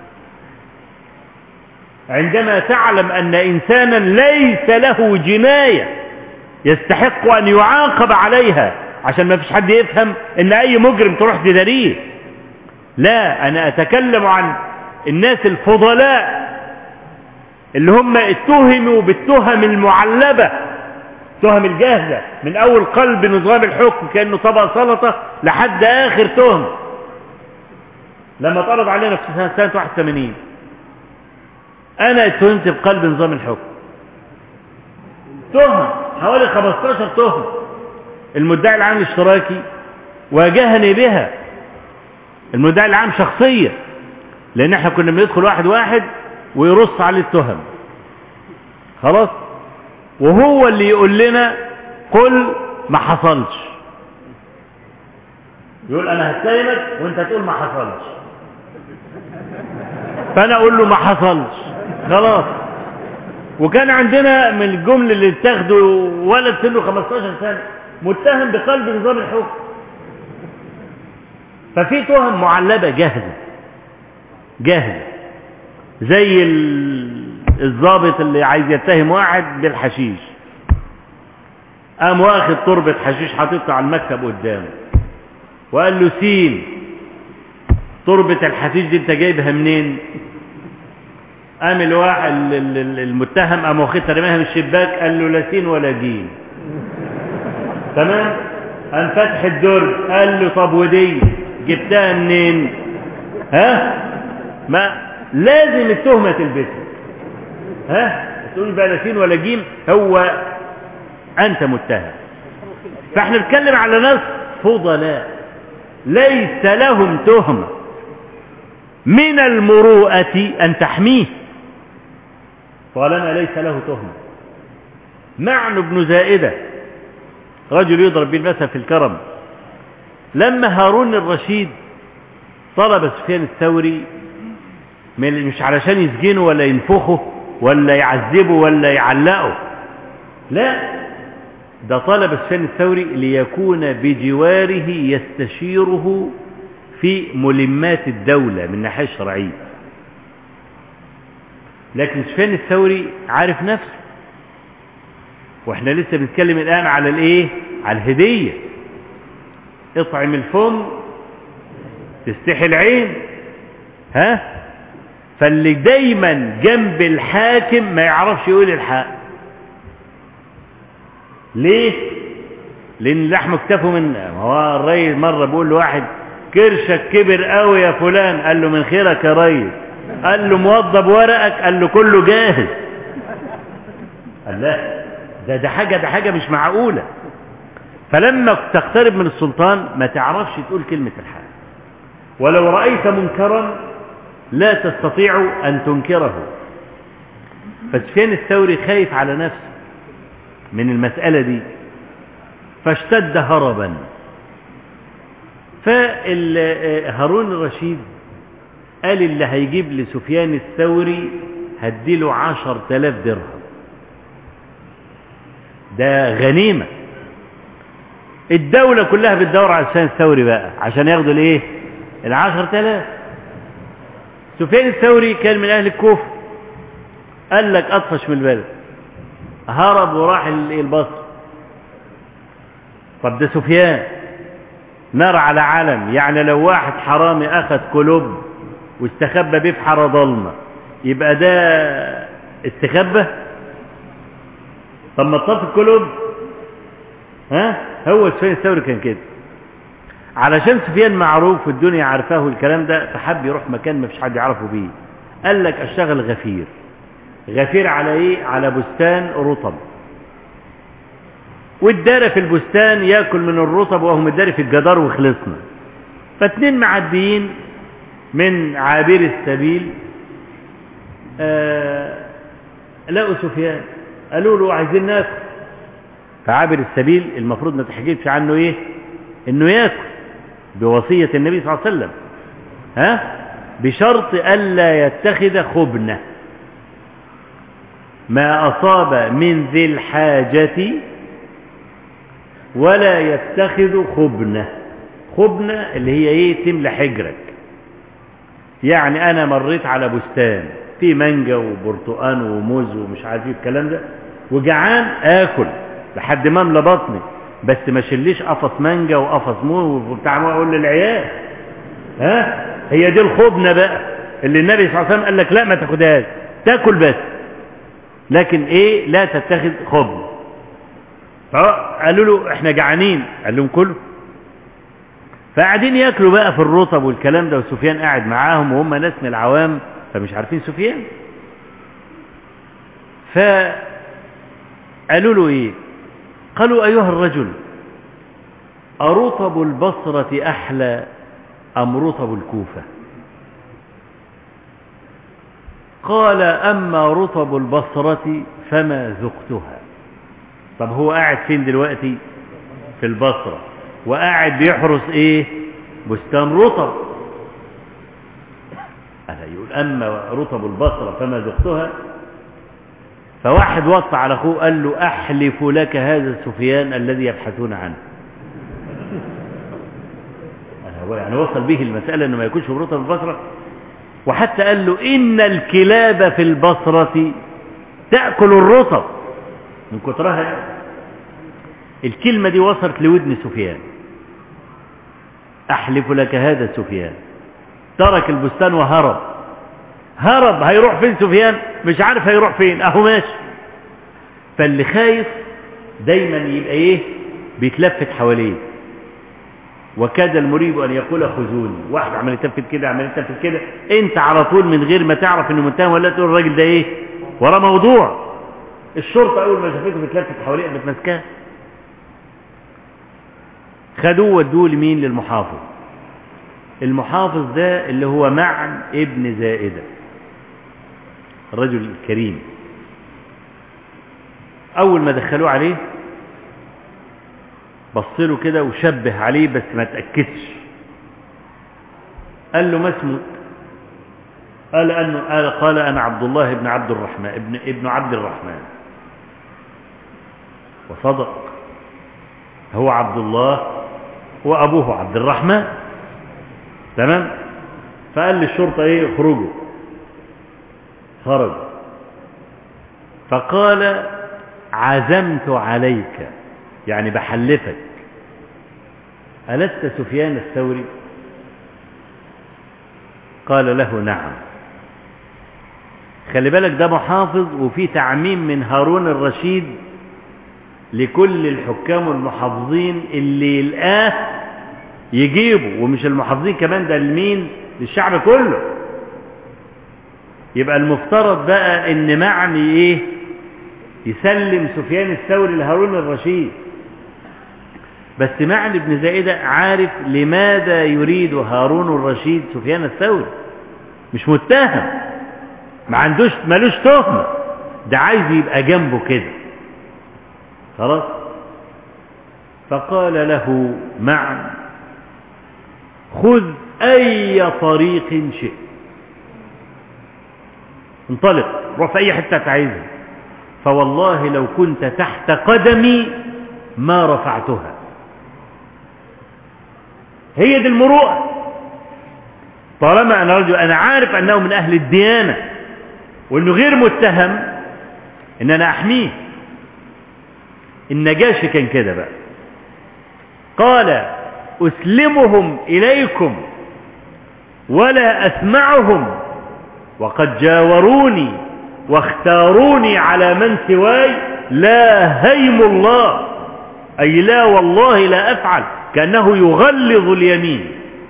عندما تعلم أن إنسانا ليس له جناية يستحق أن يعاقب عليها عشان ما فيش حد يفهم أن أي مجرم تروح تداريه لا أنا أتكلم عن الناس الفضلاء اللي هم اتهموا بالتهم المعلبة التهم الجاهزة من أول قلب نظام الحكم كأنه طبق سلطة لحد آخر تهم لما طرد علينا في سنة, سنة 81 أنا اتهمت بقلب نظام الحكم تهم حوالي 15 تهم المدعي العام الاشتراكي واجهني بها المدعي العام شخصيا لأن احنا كنا بندخل واحد واحد ويرص عليه التهم خلاص وهو اللي يقول لنا قل ما حصلش يقول انا هتهمك وانت تقول ما حصلش فانا اقول له ما حصلش خلاص وكان عندنا من الجمل اللي اتاخدوا ولد سنه 15 سنه متهم بقلب نظام الحكم ففي تهم معلبه جاهزه جاهزه زي الضابط اللي عايز يتهم واحد بالحشيش قام واخد تربة حشيش حاططها على المكتب قدامه وقال له سين تربة الحشيش دي انت جايبها منين قام الواحد المتهم قام واخدها رماها من الشباك قال له لا سين ولا جيم تمام قام فتح الدرج قال له طب ودي جبتها منين ها ما لازم التهمة تلبسها ها تقول بقى لا سين ولا جيم هو انت متهم فاحنا بنتكلم على ناس فضلاء ليس لهم تهمة من المروءة ان تحميه طالما ليس له تهمة معن بن زائدة رجل يضرب بالمثل في الكرم لما هارون الرشيد طلب سفيان الثوري مش علشان يسجنه ولا ينفخه ولا يعذبه ولا يعلقه لا ده طلب سفيان الثوري ليكون بجواره يستشيره في ملمات الدولة من ناحية الشرعية لكن سفيان الثوري عارف نفسه واحنا لسه بنتكلم الآن على الايه على الهدية اطعم الفم تستحي العين ها فاللي دايما جنب الحاكم ما يعرفش يقول الحق ليه لان لحمه اكتفوا من هو الريس مره بيقول لواحد كرشك كبر قوي يا فلان قال له من خيرك يا ريس قال له موضب ورقك قال له كله جاهز قال لا ده ده حاجه ده حاجه مش معقوله فلما تقترب من السلطان ما تعرفش تقول كلمه الحق ولو رايت منكرا لا تستطيع أن تنكره فسفيان الثوري خايف على نفسه من المسألة دي فاشتد هربا فهارون الرشيد قال اللي هيجيب لسفيان الثوري هديله عشر تلاف درهم ده غنيمة الدولة كلها بتدور على سفيان الثوري بقى عشان ياخدوا الايه العشر تلاف سفيان الثوري كان من اهل الكوفة قال لك اطفش من البلد هرب وراح البصر طب ده سفيان نار على علم يعني لو واحد حرامي اخذ كلوب واستخبى بيه في حاره ضلمه يبقى ده استخبى طب ما تطفي الكلوب ها هو سفيان الثوري كان كده علشان سفيان معروف والدنيا عارفاه الكلام ده فحب يروح مكان ما فيش حد يعرفه بيه قال لك اشتغل غفير غفير على ايه على بستان رطب والدار في البستان ياكل من الرطب وهو مداري في الجدار وخلصنا فاتنين معديين من عابر السبيل آه لقوا سفيان قالوا له عايزين ناكل فعابر السبيل المفروض ما تحكيش عنه ايه انه ياكل بوصية النبي صلى الله عليه وسلم ها بشرط ألا يتخذ خبنة ما أصاب من ذي الحاجة ولا يتخذ خبنة خبنة اللي هي ايه تملى حجرك يعني انا مريت على بستان في مانجا وبرتقان وموز ومش عارف ايه الكلام ده وجعان اكل لحد ما املى بطني بس ما شليش قفص مانجا وقفص موز وبتاع اقول للعيال ها هي دي الخبنه بقى اللي النبي صلى الله عليه وسلم قال لك لا ما تاخدهاش تاكل بس لكن ايه لا تتخذ خبز فقالوا له احنا جعانين قال لهم كلوا فقاعدين ياكلوا بقى في الرطب والكلام ده وسفيان قاعد معاهم وهم ناس من العوام فمش عارفين سفيان فقالوا له ايه قالوا ايها الرجل أرطب البصرة أحلى أم رطب الكوفة قال أما رطب البصرة فما ذقتها طب هو قاعد فين دلوقتي في البصرة وقاعد بيحرس ايه بستان رطب أنا يقول أما رطب البصرة فما ذقتها فواحد وقع على أخوه قال له أحلف لك هذا سفيان الذي يبحثون عنه يعني وصل به المسألة أنه ما يكونش في رطب البصرة وحتى قال له إن الكلاب في البصرة تأكل الرطب من كترها الكلمة دي وصلت لودن سفيان أحلف لك هذا سفيان ترك البستان وهرب هرب هيروح فين سفيان مش عارف هيروح فين اهو ماشي فاللي خايف دايما يبقى ايه بيتلفت حواليه وكاد المريب ان يقول خذوني واحد عمال يتلفت كده عمال يتلفت كده انت على طول من غير ما تعرف انه متهم ولا تقول الراجل ده ايه وراه موضوع الشرطه اول ما شافته بتلفت حواليه بتمسكاه خدوه ودوه لمين للمحافظ المحافظ ده اللي هو معن ابن زائدة الرجل الكريم أول ما دخلوه عليه بصله كده وشبه عليه بس ما تأكدش قال له ما اسمك قال أنه قال, قال أنا عبد الله بن عبد الرحمن ابن, ابن عبد الرحمن وصدق هو عبد الله وأبوه عبد الرحمن تمام فقال للشرطة ايه اخرجوا خرج فقال عزمت عليك يعني بحلفك ألست سفيان الثوري قال له نعم خلي بالك ده محافظ وفي تعميم من هارون الرشيد لكل الحكام والمحافظين اللي يلقاه يجيبوا ومش المحافظين كمان ده لمين للشعب كله يبقى المفترض بقى ان معني ايه يسلم سفيان الثوري لهارون الرشيد بس معني ابن زائدة عارف لماذا يريد هارون الرشيد سفيان الثوري مش متهم ما عندوش ملوش تهمة ده عايز يبقى جنبه كده خلاص فقال له معا خذ أي طريق شئت انطلق روح في أي حتة عايزها فوالله لو كنت تحت قدمي ما رفعتها هي دي المروءة طالما أنا رجل أنا عارف أنه من أهل الديانة وأنه غير متهم أن أنا أحميه النجاشي كان كده بقى قال أسلمهم إليكم ولا أسمعهم وقد جاوروني واختاروني على من سواي لا هيم الله أي لا والله لا أفعل كأنه يغلظ اليمين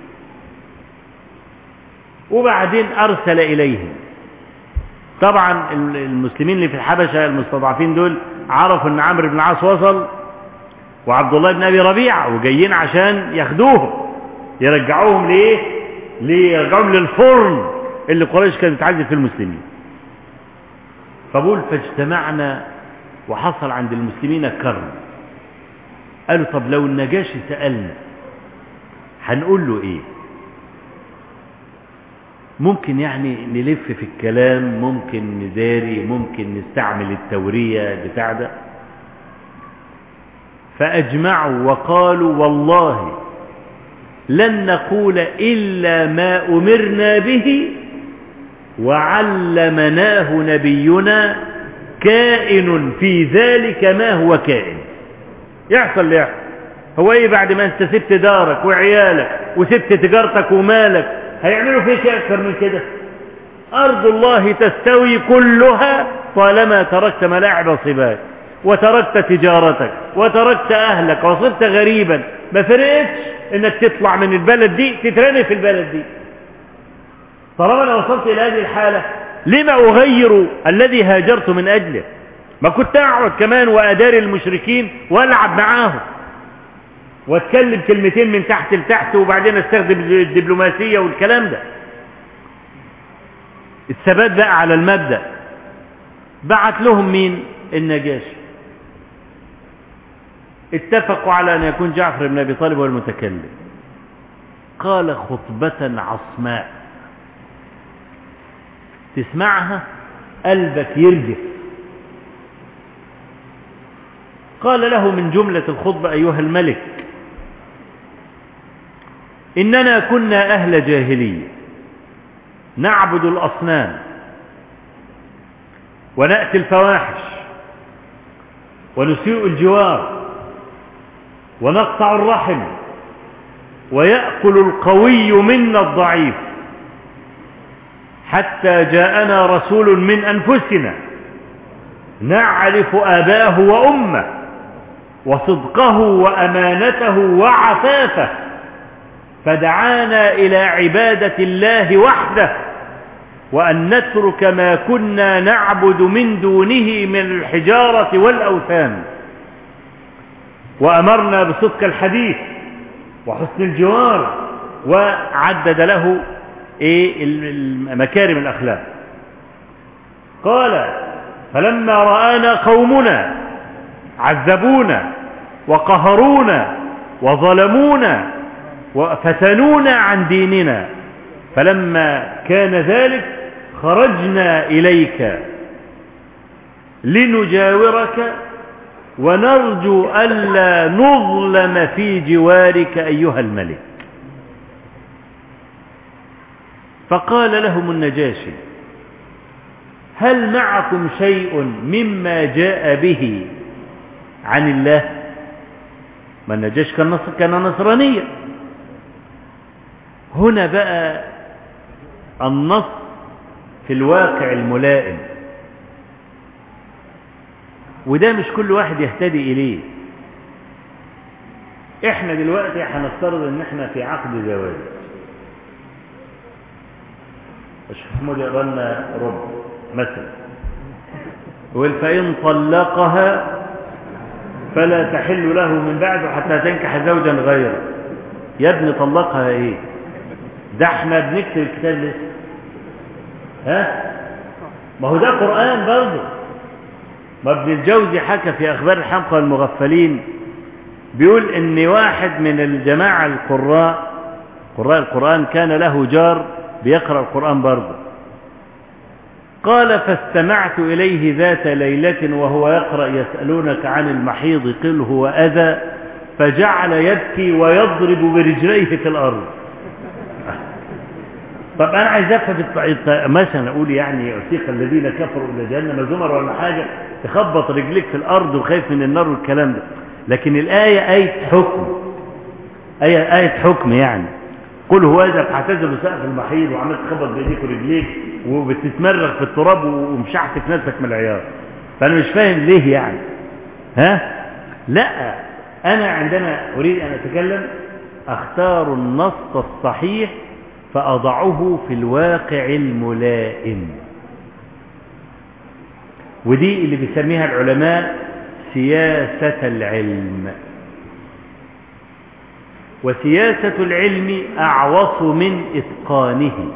وبعدين أرسل إليهم طبعا المسلمين اللي في الحبشة المستضعفين دول عرفوا أن عمرو بن العاص وصل وعبد الله بن أبي ربيعة وجايين عشان ياخدوهم يرجعوهم لإيه؟ ليرجعوهم للفرن اللي قريش كانت بتعذب في المسلمين فبقول فاجتمعنا وحصل عند المسلمين كرم قالوا طب لو النجاشي سألنا هنقول له ايه ممكن يعني نلف في الكلام ممكن نداري ممكن نستعمل التورية بتاع ده فأجمعوا وقالوا والله لن نقول إلا ما أمرنا به وعلمناه نبينا كائن في ذلك ما هو كائن يحصل يحصل هو ايه بعد ما انت سبت دارك وعيالك وسبت تجارتك ومالك هيعملوا فيك اكثر من كده ارض الله تستوي كلها طالما تركت ملاعب صباك وتركت تجارتك وتركت اهلك وصرت غريبا ما فرقتش انك تطلع من البلد دي تترمي في البلد دي طالما انا وصلت الى هذه الحاله لما اغير الذي هاجرت من اجله ما كنت اقعد كمان واداري المشركين والعب معاهم واتكلم كلمتين من تحت لتحت وبعدين استخدم الدبلوماسيه والكلام ده الثبات بقى على المبدا بعت لهم مين النجاشي اتفقوا على ان يكون جعفر بن ابي طالب هو المتكلم قال خطبه عصماء تسمعها قلبك يرجف قال له من جملة الخطبة أيها الملك إننا كنا أهل جاهلية نعبد الأصنام ونأتي الفواحش ونسيء الجوار ونقطع الرحم ويأكل القوي منا الضعيف حتى جاءنا رسول من أنفسنا نعرف أباه وأمه وصدقه وأمانته وعفافه فدعانا إلى عبادة الله وحده وأن نترك ما كنا نعبد من دونه من الحجارة والأوثان وأمرنا بصدق الحديث وحسن الجوار وعدد له إيه مكارم الأخلاق قال فلما رآنا قومنا عذبونا وقهرونا وظلمونا وفتنونا عن ديننا فلما كان ذلك خرجنا إليك لنجاورك ونرجو ألا نظلم في جوارك أيها الملك فقال لهم النجاشي هل معكم شيء مما جاء به عن الله ما النجاش كان نصر كان نصرانيا هنا بقى النص في الواقع الملائم وده مش كل واحد يهتدي إليه احنا دلوقتي هنفترض ان احنا في عقد زواج الشيخ محمود يقرا لنا ربع مثلا يقول فإن طلقها فلا تحل له من بعده حتى تنكح زوجا غيره يا ابني طلقها ايه ده احنا بنكتب الكتاب لسه ها ما هو ده قرآن برضه ما ابن الجوزي حكى في أخبار الحمقى والمغفلين بيقول ان واحد من الجماعة القراء قراء القرآن كان له جار بيقرأ القرآن برضه قال فاستمعت إليه ذات ليلة وهو يقرأ يسألونك عن المحيض قل هو أذى فجعل يبكي ويضرب برجليه في الأرض طب أنا عايز أفهم الط- مثلا أقول يعني يعتق الذين كفروا إلى جهنم زمر ولا حاجة تخبط رجليك في الأرض وخايف من النار والكلام ده لكن الآية آية حكم آية, آية حكم يعني قل هو إذا اعتزلوا سقف المحيط وعملت تخبط بإيديك ورجليك وبتتمرغ في التراب ومشحت في نفسك من العياط فأنا مش فاهم ليه يعني ها لا أنا عندما أريد أن أتكلم أختار النص الصحيح فأضعه في الواقع الملائم ودي اللي بيسميها العلماء سياسة العلم وسياسة العلم أعوص من إتقانه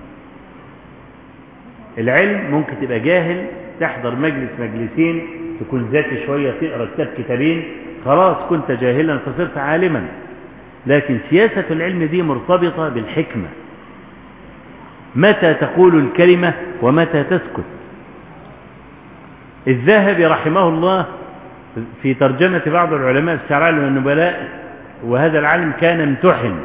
العلم ممكن تبقى جاهل تحضر مجلس مجلسين تكون ذاتي شوية تقرأ كتاب كتابين خلاص كنت جاهلا فصرت عالما لكن سياسة العلم دي مرتبطة بالحكمة متى تقول الكلمة ومتى تسكت الذهبي رحمه الله في ترجمة بعض العلماء في سعر عالم النبلاء وهذا العالم كان امتحن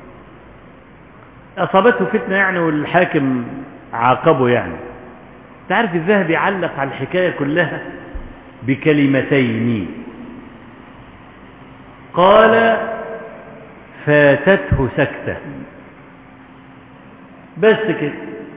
أصابته فتنة يعني والحاكم عاقبه يعني تعرف الذهبي علق على الحكاية كلها بكلمتين قال فاتته سكتة بس كده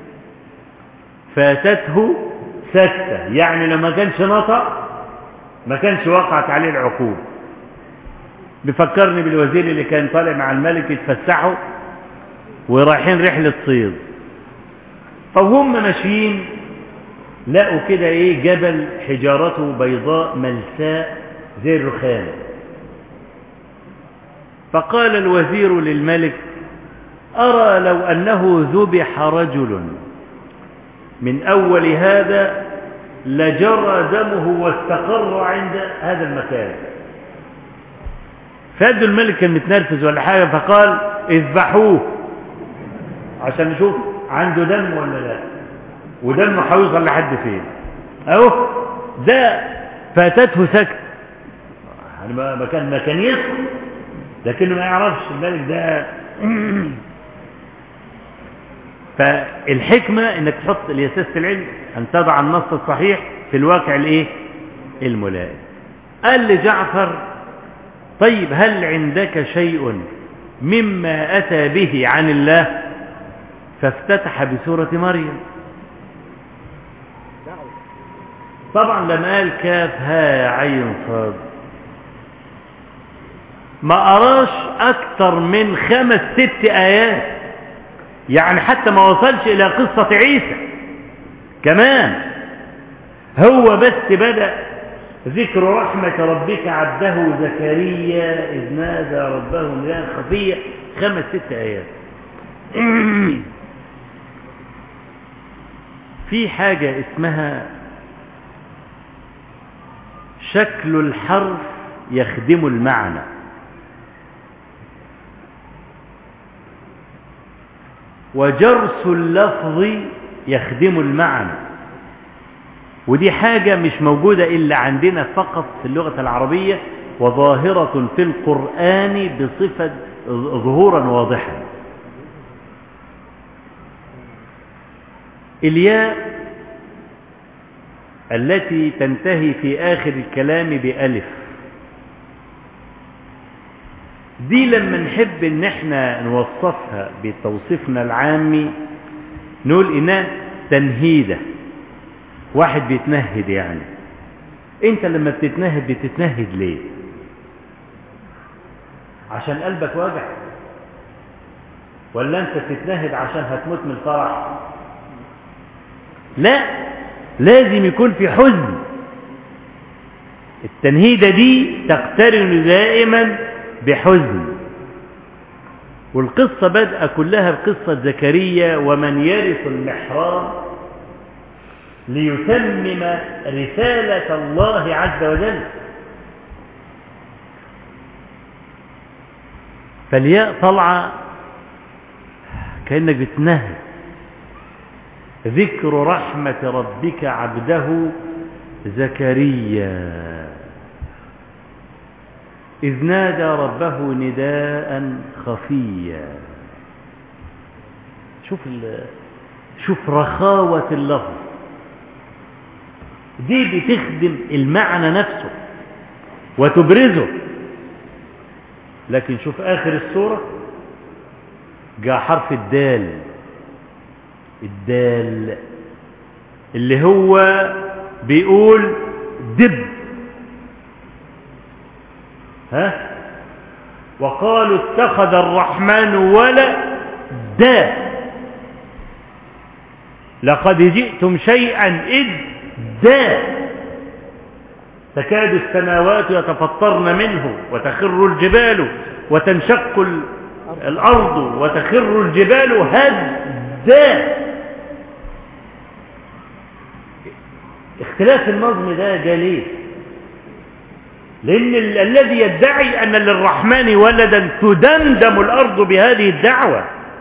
فاتته سكتة يعني لو ما كانش نطق ما كانش وقعت عليه العقوبة بفكرني بالوزير اللي كان طالع مع الملك يتفسحوا ورايحين رحلة صيد فهم ماشيين لقوا كده ايه جبل حجارته بيضاء ملساء زي الرخام فقال الوزير للملك أرى لو أنه ذبح رجل من أول هذا لجرى دمه واستقر عند هذا المكان فادوا الملك كان متنرفز ولا حاجة فقال اذبحوه عشان نشوف عنده دم ولا لا ودمه هيوصل لحد فين اهو ده فاتته سكت يعني ما ما كان ما كان يسكت لكنه ما يعرفش الملك ده فالحكمة انك تحط لأساس العلم ان تضع النص الصحيح في الواقع الايه الملائم قال لجعفر طيب هل عندك شيء مما أتى به عن الله فافتتح بسورة مريم طبعا لما قال كاف ها عين صاد ما أراش أكثر من خمس ست آيات يعني حتى ما وصلش إلى قصة عيسى كمان هو بس بدأ ذكر رحمة ربك عبده زكريا إذ نادى ربه نداء خفيا خمس ست آيات في حاجة اسمها شكل الحرف يخدم المعنى وجرس اللفظ يخدم المعنى ودي حاجة مش موجودة إلا عندنا فقط في اللغة العربية وظاهرة في القرآن بصفة ظهورا واضحا الياء التي تنتهي في آخر الكلام بألف دي لما نحب ان احنا نوصفها بتوصيفنا العامي نقول انها تنهيده واحد بيتنهد يعني انت لما بتتنهد بتتنهد ليه عشان قلبك وجع ولا انت بتتنهد عشان هتموت من الفرح لا لازم يكون في حزن التنهيدة دي تقترن دائما بحزن والقصة بدأ كلها بقصة زكريا ومن يرث المحراب ليتمم رسالة الله عز وجل فالياء طالعة كأنك بتنهد ذكر رحمة ربك عبده زكريا إذ نادى ربه نداء خفيا شوف ال... شوف رخاوة اللفظ دي بتخدم المعنى نفسه وتبرزه لكن شوف آخر السورة جاء حرف الدال الدال اللي هو بيقول دب ها وقالوا اتخذ الرحمن ولدا لقد جئتم شيئا إدا تكاد السماوات يتفطرن منه وتخر الجبال وتنشق ال- الأرض وتخر الجبال هدا اختلاف النظم ده جاء ليه لأن ال- الذي يدعي أن للرحمن ولدا تدمدم الأرض بهذه الدعوة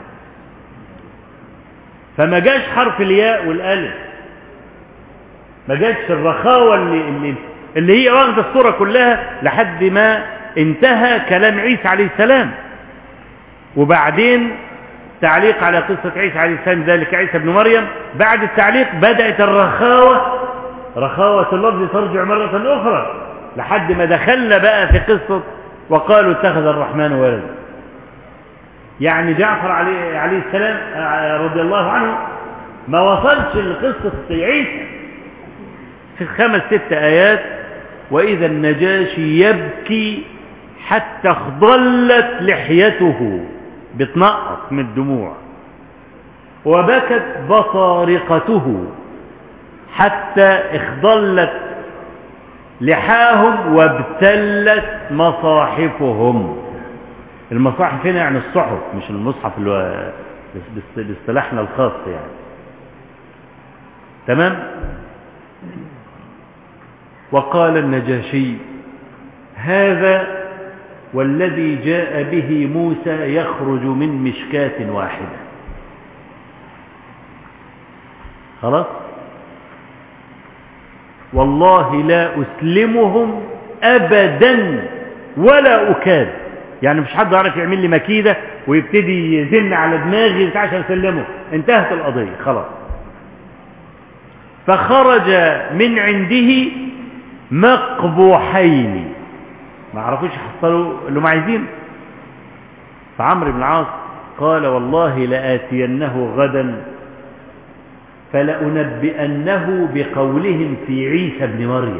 فما جاش حرف الياء والألف ما جاش الرخاوة اللي, اللي, اللي هي واخدة الصورة كلها لحد ما انتهى كلام عيسى عليه السلام وبعدين تعليق على قصة عيسى عليه السلام ذلك عيسى بن مريم بعد التعليق بدأت الرخاوة رخاوة اللفظ ترجع مرة أخرى لحد ما دخلنا بقى في قصة وقالوا اتخذ الرحمن ولدا يعني جعفر عليه, عليه السلام آه، رضي الله عنه ما وصلش لقصة عيسى في خمس ست آيات وإذا النجاشي يبكي حتى اخضلت لحيته بتنقط من الدموع وبكت بطارقته حتى اخضلت لحاهم وابتلت مصاحفهم المصاحف هنا يعني الصحف مش المصحف اللي هو باص- باصطلاحنا الخاص يعني تمام وقال النجاشي هذا والذي جاء به موسى يخرج من مشكاة واحدة خلاص والله لا أسلمهم أبدا ولا أكاد يعني مش حد يعرف يعمل لي مكيدة ويبتدي يزن على دماغي بتاع عشان اسلمه انتهت القضية خلاص فخرج من عنده مقبوحين ما عرفوش يحصلوا اللي هم عايزينه فعمرو بن العاص قال والله لآتينه غدا فلأنبئنه بقولهم في عيسى بن مريم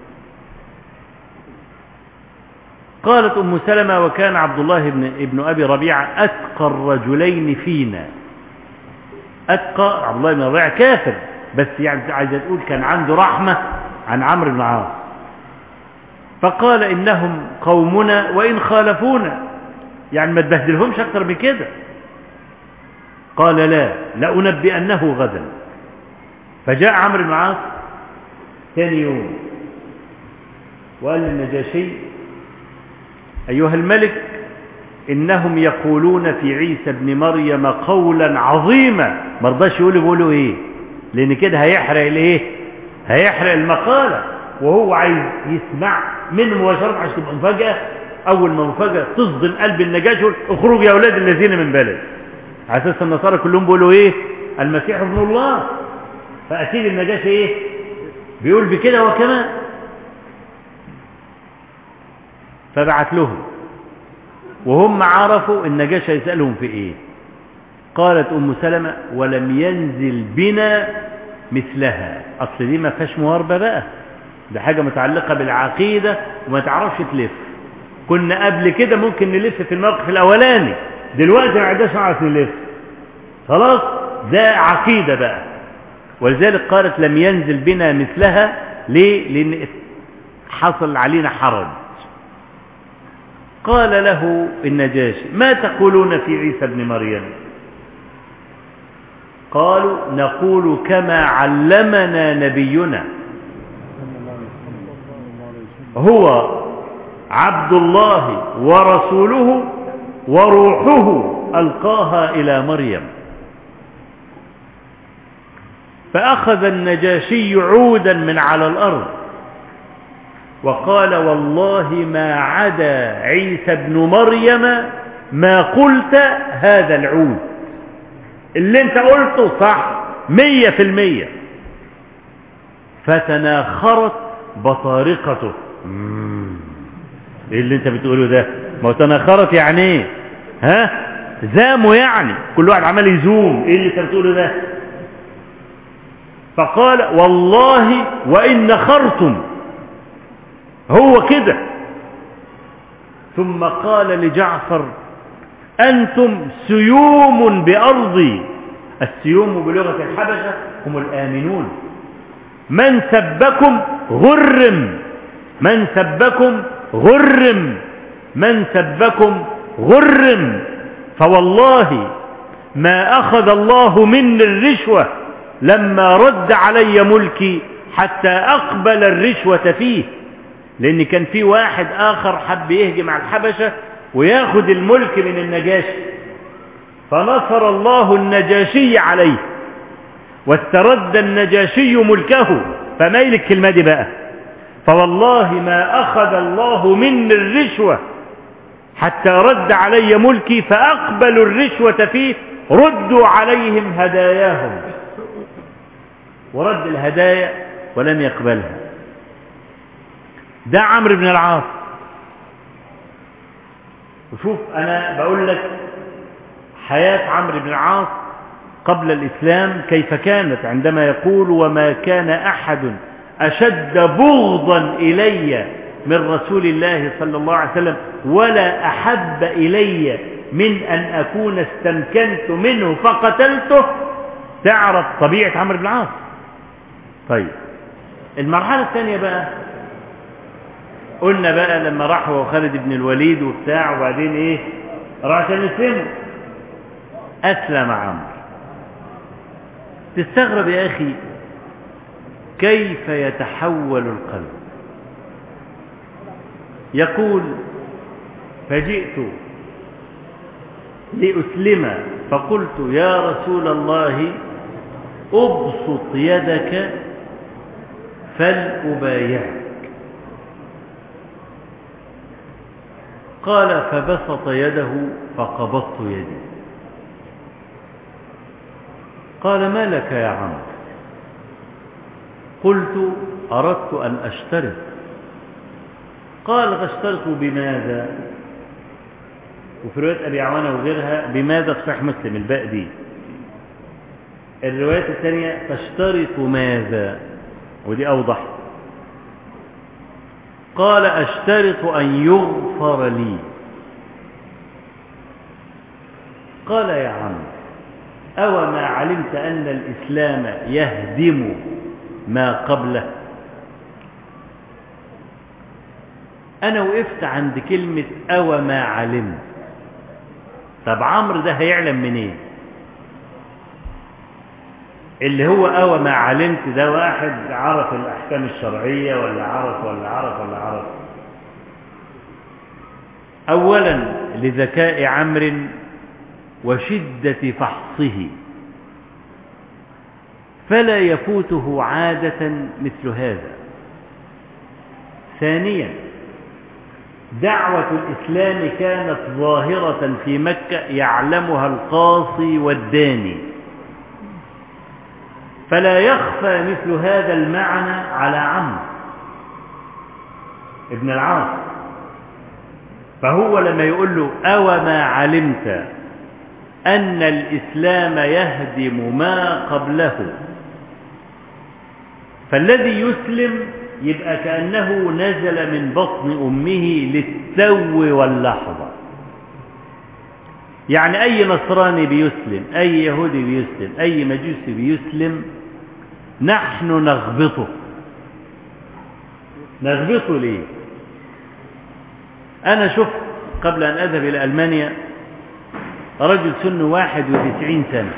قالت أم سلمة وكان عبد الله بن ابن أبي ربيعة أتقى الرجلين فينا أتقى عبد الله بن ربيعة كافر بس يعني عايزة تقول كان عنده رحمة عن عمرو بن العاص فقال إنهم قومنا وإن خالفونا يعني ما تبهدلهمش أكتر من كده قال لا لأنبئنه غدا فجاء عمرو بن العاص ثاني يوم وقال للنجاشي أيها الملك إنهم يقولون في عيسى ابن مريم قولا عظيما ما رضاش يقول بيقولوا إيه لأن كده هيحرق الإيه هيحرق المقالة وهو عايز يسمع منه مباشرة عشان تبقى مفاجأة أول ما مفاجأة تصدم قلب النجاشي يقول اخرجوا يا أولاد الذين من بلد على أساس النصارى كلهم بيقولوا إيه المسيح ابن الله فأكيد النجاشي إيه بيقول بكده وكمان فبعت لهم وهم عرفوا النجاشي يسألهم في إيه قالت أم سلمة ولم ينزل بنا مثلها أصل دي ما فيهاش مواربة بقى ده حاجة متعلقة بالعقيدة وما تعرفش تلف كنا قبل كده ممكن نلف في الموقف الأولاني دلوقتي ما عدناش نعرف نلف خلاص ده عقيدة بقى ولذلك قالت لم ينزل بنا مثلها ليه لأن حصل علينا حرج قال له النجاشي ما تقولون في عيسى ابن مريم قالوا نقول كما علمنا نبينا هو عبد الله ورسوله وروحه ألقاها إلى مريم فأخذ النجاشي عودا من على الأرض وقال والله ما عدا عيسى ابن مريم ما قلت هذا العود اللي انت قلته صح مية في المية فتناخرت بطارقته مم. ايه اللي انت بتقوله ده ما هو تناخرت يعني ايه ها زاموا يعني كل واحد عمال يزوم ايه اللي انت بتقوله ده فقال والله وان نخرتم هو كده ثم قال لجعفر أنتم سيوم بأرضي السيوم بلغة الحبشة هم الآمنون من سبكم غرم من سبكم غرم من سبكم غرم فوالله ما أخذ الله مني الرشوة لما رد علي ملكي حتى أقبل الرشوة فيه لأن كان في واحد آخر حب يهجم على الحبشة وياخد الملك من النجاشي فنصر الله النجاشي عليه واسترد النجاشي ملكه فميل الكلمة دي بقى فوالله ما أخذ الله مني الرشوة حتى رد علي ملكي فأقبلوا الرشوة فيه ردوا عليهم هداياهم ورد الهدايا ولم يقبلها ده عمرو بن العاص وشوف أنا بقول لك حياة عمرو بن العاص قبل الإسلام كيف كانت عندما يقول وما كان أحد أشد بغضا إلي من رسول الله صلى الله عليه وسلم ولا أحب إلي من أن أكون استمكنت منه فقتلته تعرف طبيعة عمرو بن العاص طيب المرحلة الثانية بقى قلنا بقى لما راح هو خالد بن الوليد وبتاع وبعدين ايه راح عشان يسلمه أسلم عمرو تستغرب يا أخي كيف يتحول القلب يقول فجئت لأسلم فقلت يا رسول الله أبسط يدك فلأبايعك قال فبسط يده فقبضت يدي قال ما لك يا عمرو قلت أردت أن أشترط قال تشترط بماذا وفي رواية أبي عوانة وغيرها بماذا في صحيح مسلم الباء دي الرواية الثانية تشترط ماذا ودي أوضح قال أشترط أن يغفر لي قال يا عمرو أو ما علمت أن الإسلام يهدم ما قبله أنا وقفت عند كلمة أو ما علمت طب عمرو ده هيعلم منين إيه؟ اللي هو أو ما علمت ده واحد عرف الأحكام الشرعية ولا عرف ولا عرف ولا عرف أولا لذكاء عمرو وشدة فحصه فلا يفوته عادة مثل هذا ثانيا دعوة الإسلام كانت ظاهرة في مكة يعلمها القاصي والداني فلا يخفى مثل هذا المعنى على عمرو ابن العاص فهو لما يقول له أو ما علمت أن الإسلام يهدم ما قبله فالذي يسلم يبقى كأنه نزل من بطن أمه للتو واللحظة يعني أي نصراني بيسلم أي يهودي بيسلم أي مجوسي بيسلم نحن نغبطه نغبطه ليه أنا شفت قبل أن أذهب إلى ألمانيا رجل سنه واحد وتسعين سنة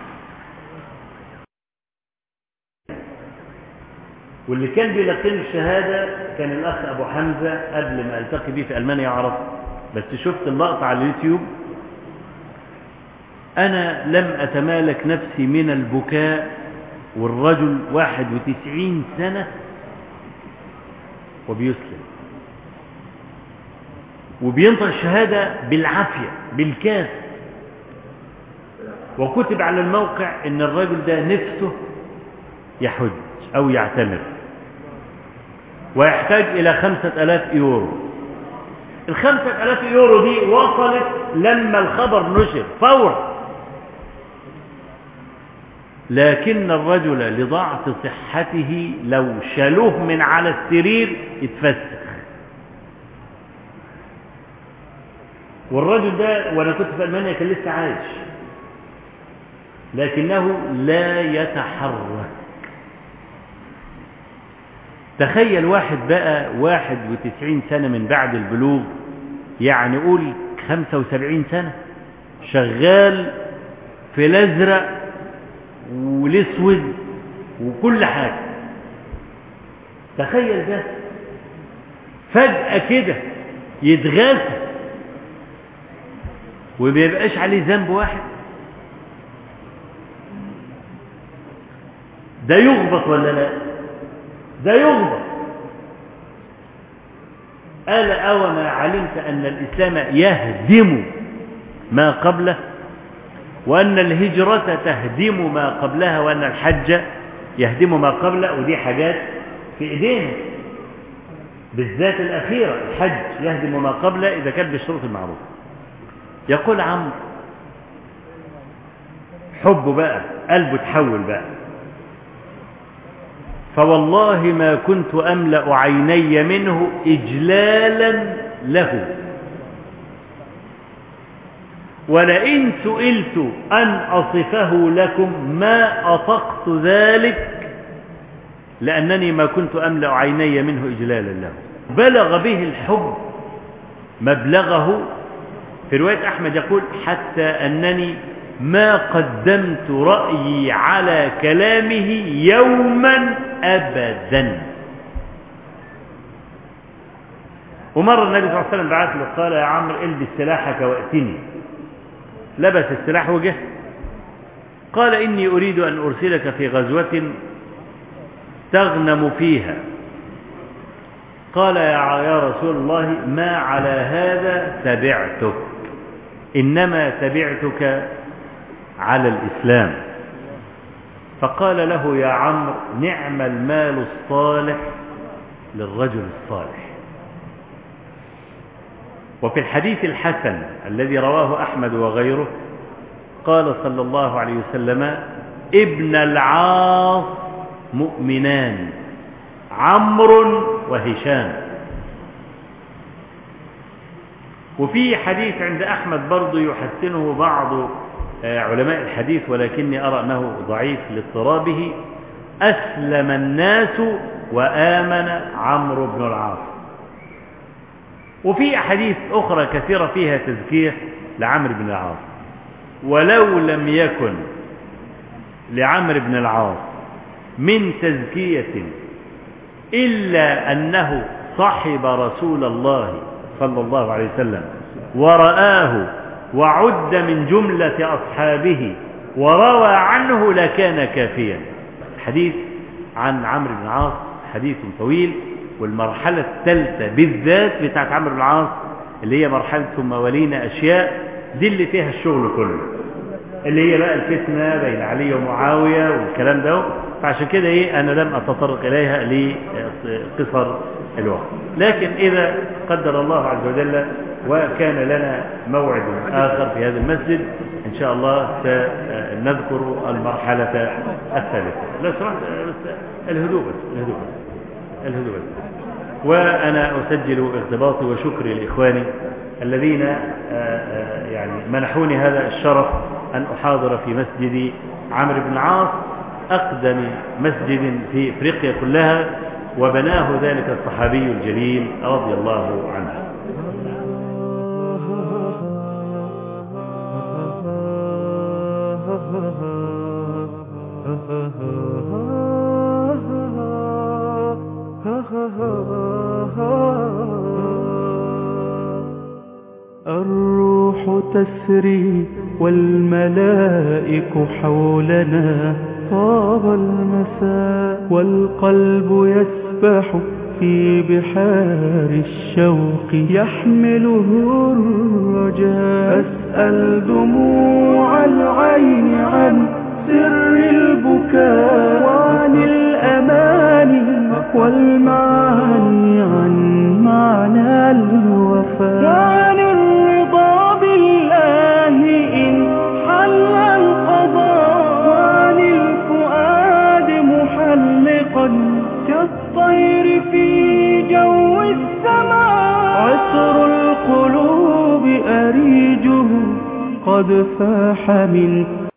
واللي كان بيلقن الشهادة كان الأخ أبو حمزة قبل ما ألتقي بيه في ألمانيا يعرف بس شفت اللقطة على اليوتيوب أنا لم أتمالك نفسي من البكاء والرجل واحد وتسعين سنة وبيسلم وبينطق الشهادة بالعافية بالكاس وكتب على الموقع ان الرجل ده نفسه يحج او يعتمر ويحتاج الى خمسة الاف يورو الخمسة الاف يورو دي وصلت لما الخبر نشر فورا لكن الرجل لضعف صحته لو شالوه من على السرير يتفسخ والرجل ده وانا كنت في المانيا كان لسه عايش لكنه لا يتحرك تخيل واحد بقى واحد وتسعين سنة من بعد البلوغ يعني قول خمسة وسبعين سنة شغال في الازرق والاسود وكل حاجة تخيل ده فجأة كده يتغاثى وما يبقاش عليه ذنب واحد ده يغبط ولا لا ده يغبط قال أو ما علمت أن الإسلام يهدم ما قبله وأن الهجرة تهدم ما قبلها وأن الحج يهدم ما قبله ودي حاجات في إيدينا بالذات الأخيرة الحج يهدم ما قبله إذا كان بالشروط المعروفة يقول عمرو حبه بقى قلبه تحول بقى فوالله ما كنت أملأ عيني منه إجلالا له ولئن سئلت أن أصفه لكم ما أطقت ذلك لأنني ما كنت أملأ عيني منه إجلالا له بلغ به الحب مبلغه في رواية أحمد يقول حتى أنني ما قدمت رأيي على كلامه يوما أبدا ومر النبي صلى الله عليه وسلم بعث له قال يا عمرو البس سلاحك واتني لبس السلاح وجه قال إني أريد أن أرسلك في غزوة تغنم فيها قال يا رسول الله ما على هذا تبعتك إنما تبعتك على الإسلام فقال له يا عمرو نعم المال الصالح للرجل الصالح وفي الحديث الحسن الذي رواه أحمد وغيره قال صلى الله عليه وسلم ابن العاص مؤمنان عمرو وهشام وفي حديث عند أحمد برضه يحسنه بعض علماء الحديث ولكني أرى أنه ضعيف لاضطرابه أسلم الناس وآمن عمرو بن العاص وفي أحاديث أخرى كثيرة فيها تزكية لعمرو بن العاص ولو لم يكن لعمرو بن العاص من تزكية إلا أنه صحب رسول الله صلى الله عليه وسلم ورآه وعد من جملة أصحابه وروى عنه لكان كافيا حديث عن عمرو بن العاص حديث طويل والمرحلة الثالثة بالذات بتاعت عمرو بن العاص اللي هي مرحلة ثم ولينا أشياء دي اللي فيها الشغل كله اللي هي بقى الفتنة بين علي ومعاوية والكلام ده فعشان كده ايه انا لم اتطرق اليها لقصر الوقت لكن اذا قدر الله عز وجل وكان لنا موعد اخر في هذا المسجد ان شاء الله سنذكر المرحلة الثالثة لا سمحت بس الهدوء بس الهدوء بس الهدوء بس وانا اسجل ارتباطي وشكري لاخواني الذين يعني منحوني هذا الشرف ان احاضر في مسجد عمرو بن العاص أقدم مسجد في إفريقيا كلها وبناه ذلك الصحابي الجليل رضي الله عنه الروح تسري والملائك حولنا طاب المساء والقلب يسبح في بحار الشوق يحمله الرجاء أسأل دموع العين عن سر البكاء وعن الأماني والمعاني عن معنى الوفاء وعن الرضا بالله إن حل القضاء وعن الفؤاد محلقا كالطير في جو السماء عطر القلوب أريجه قد فاح من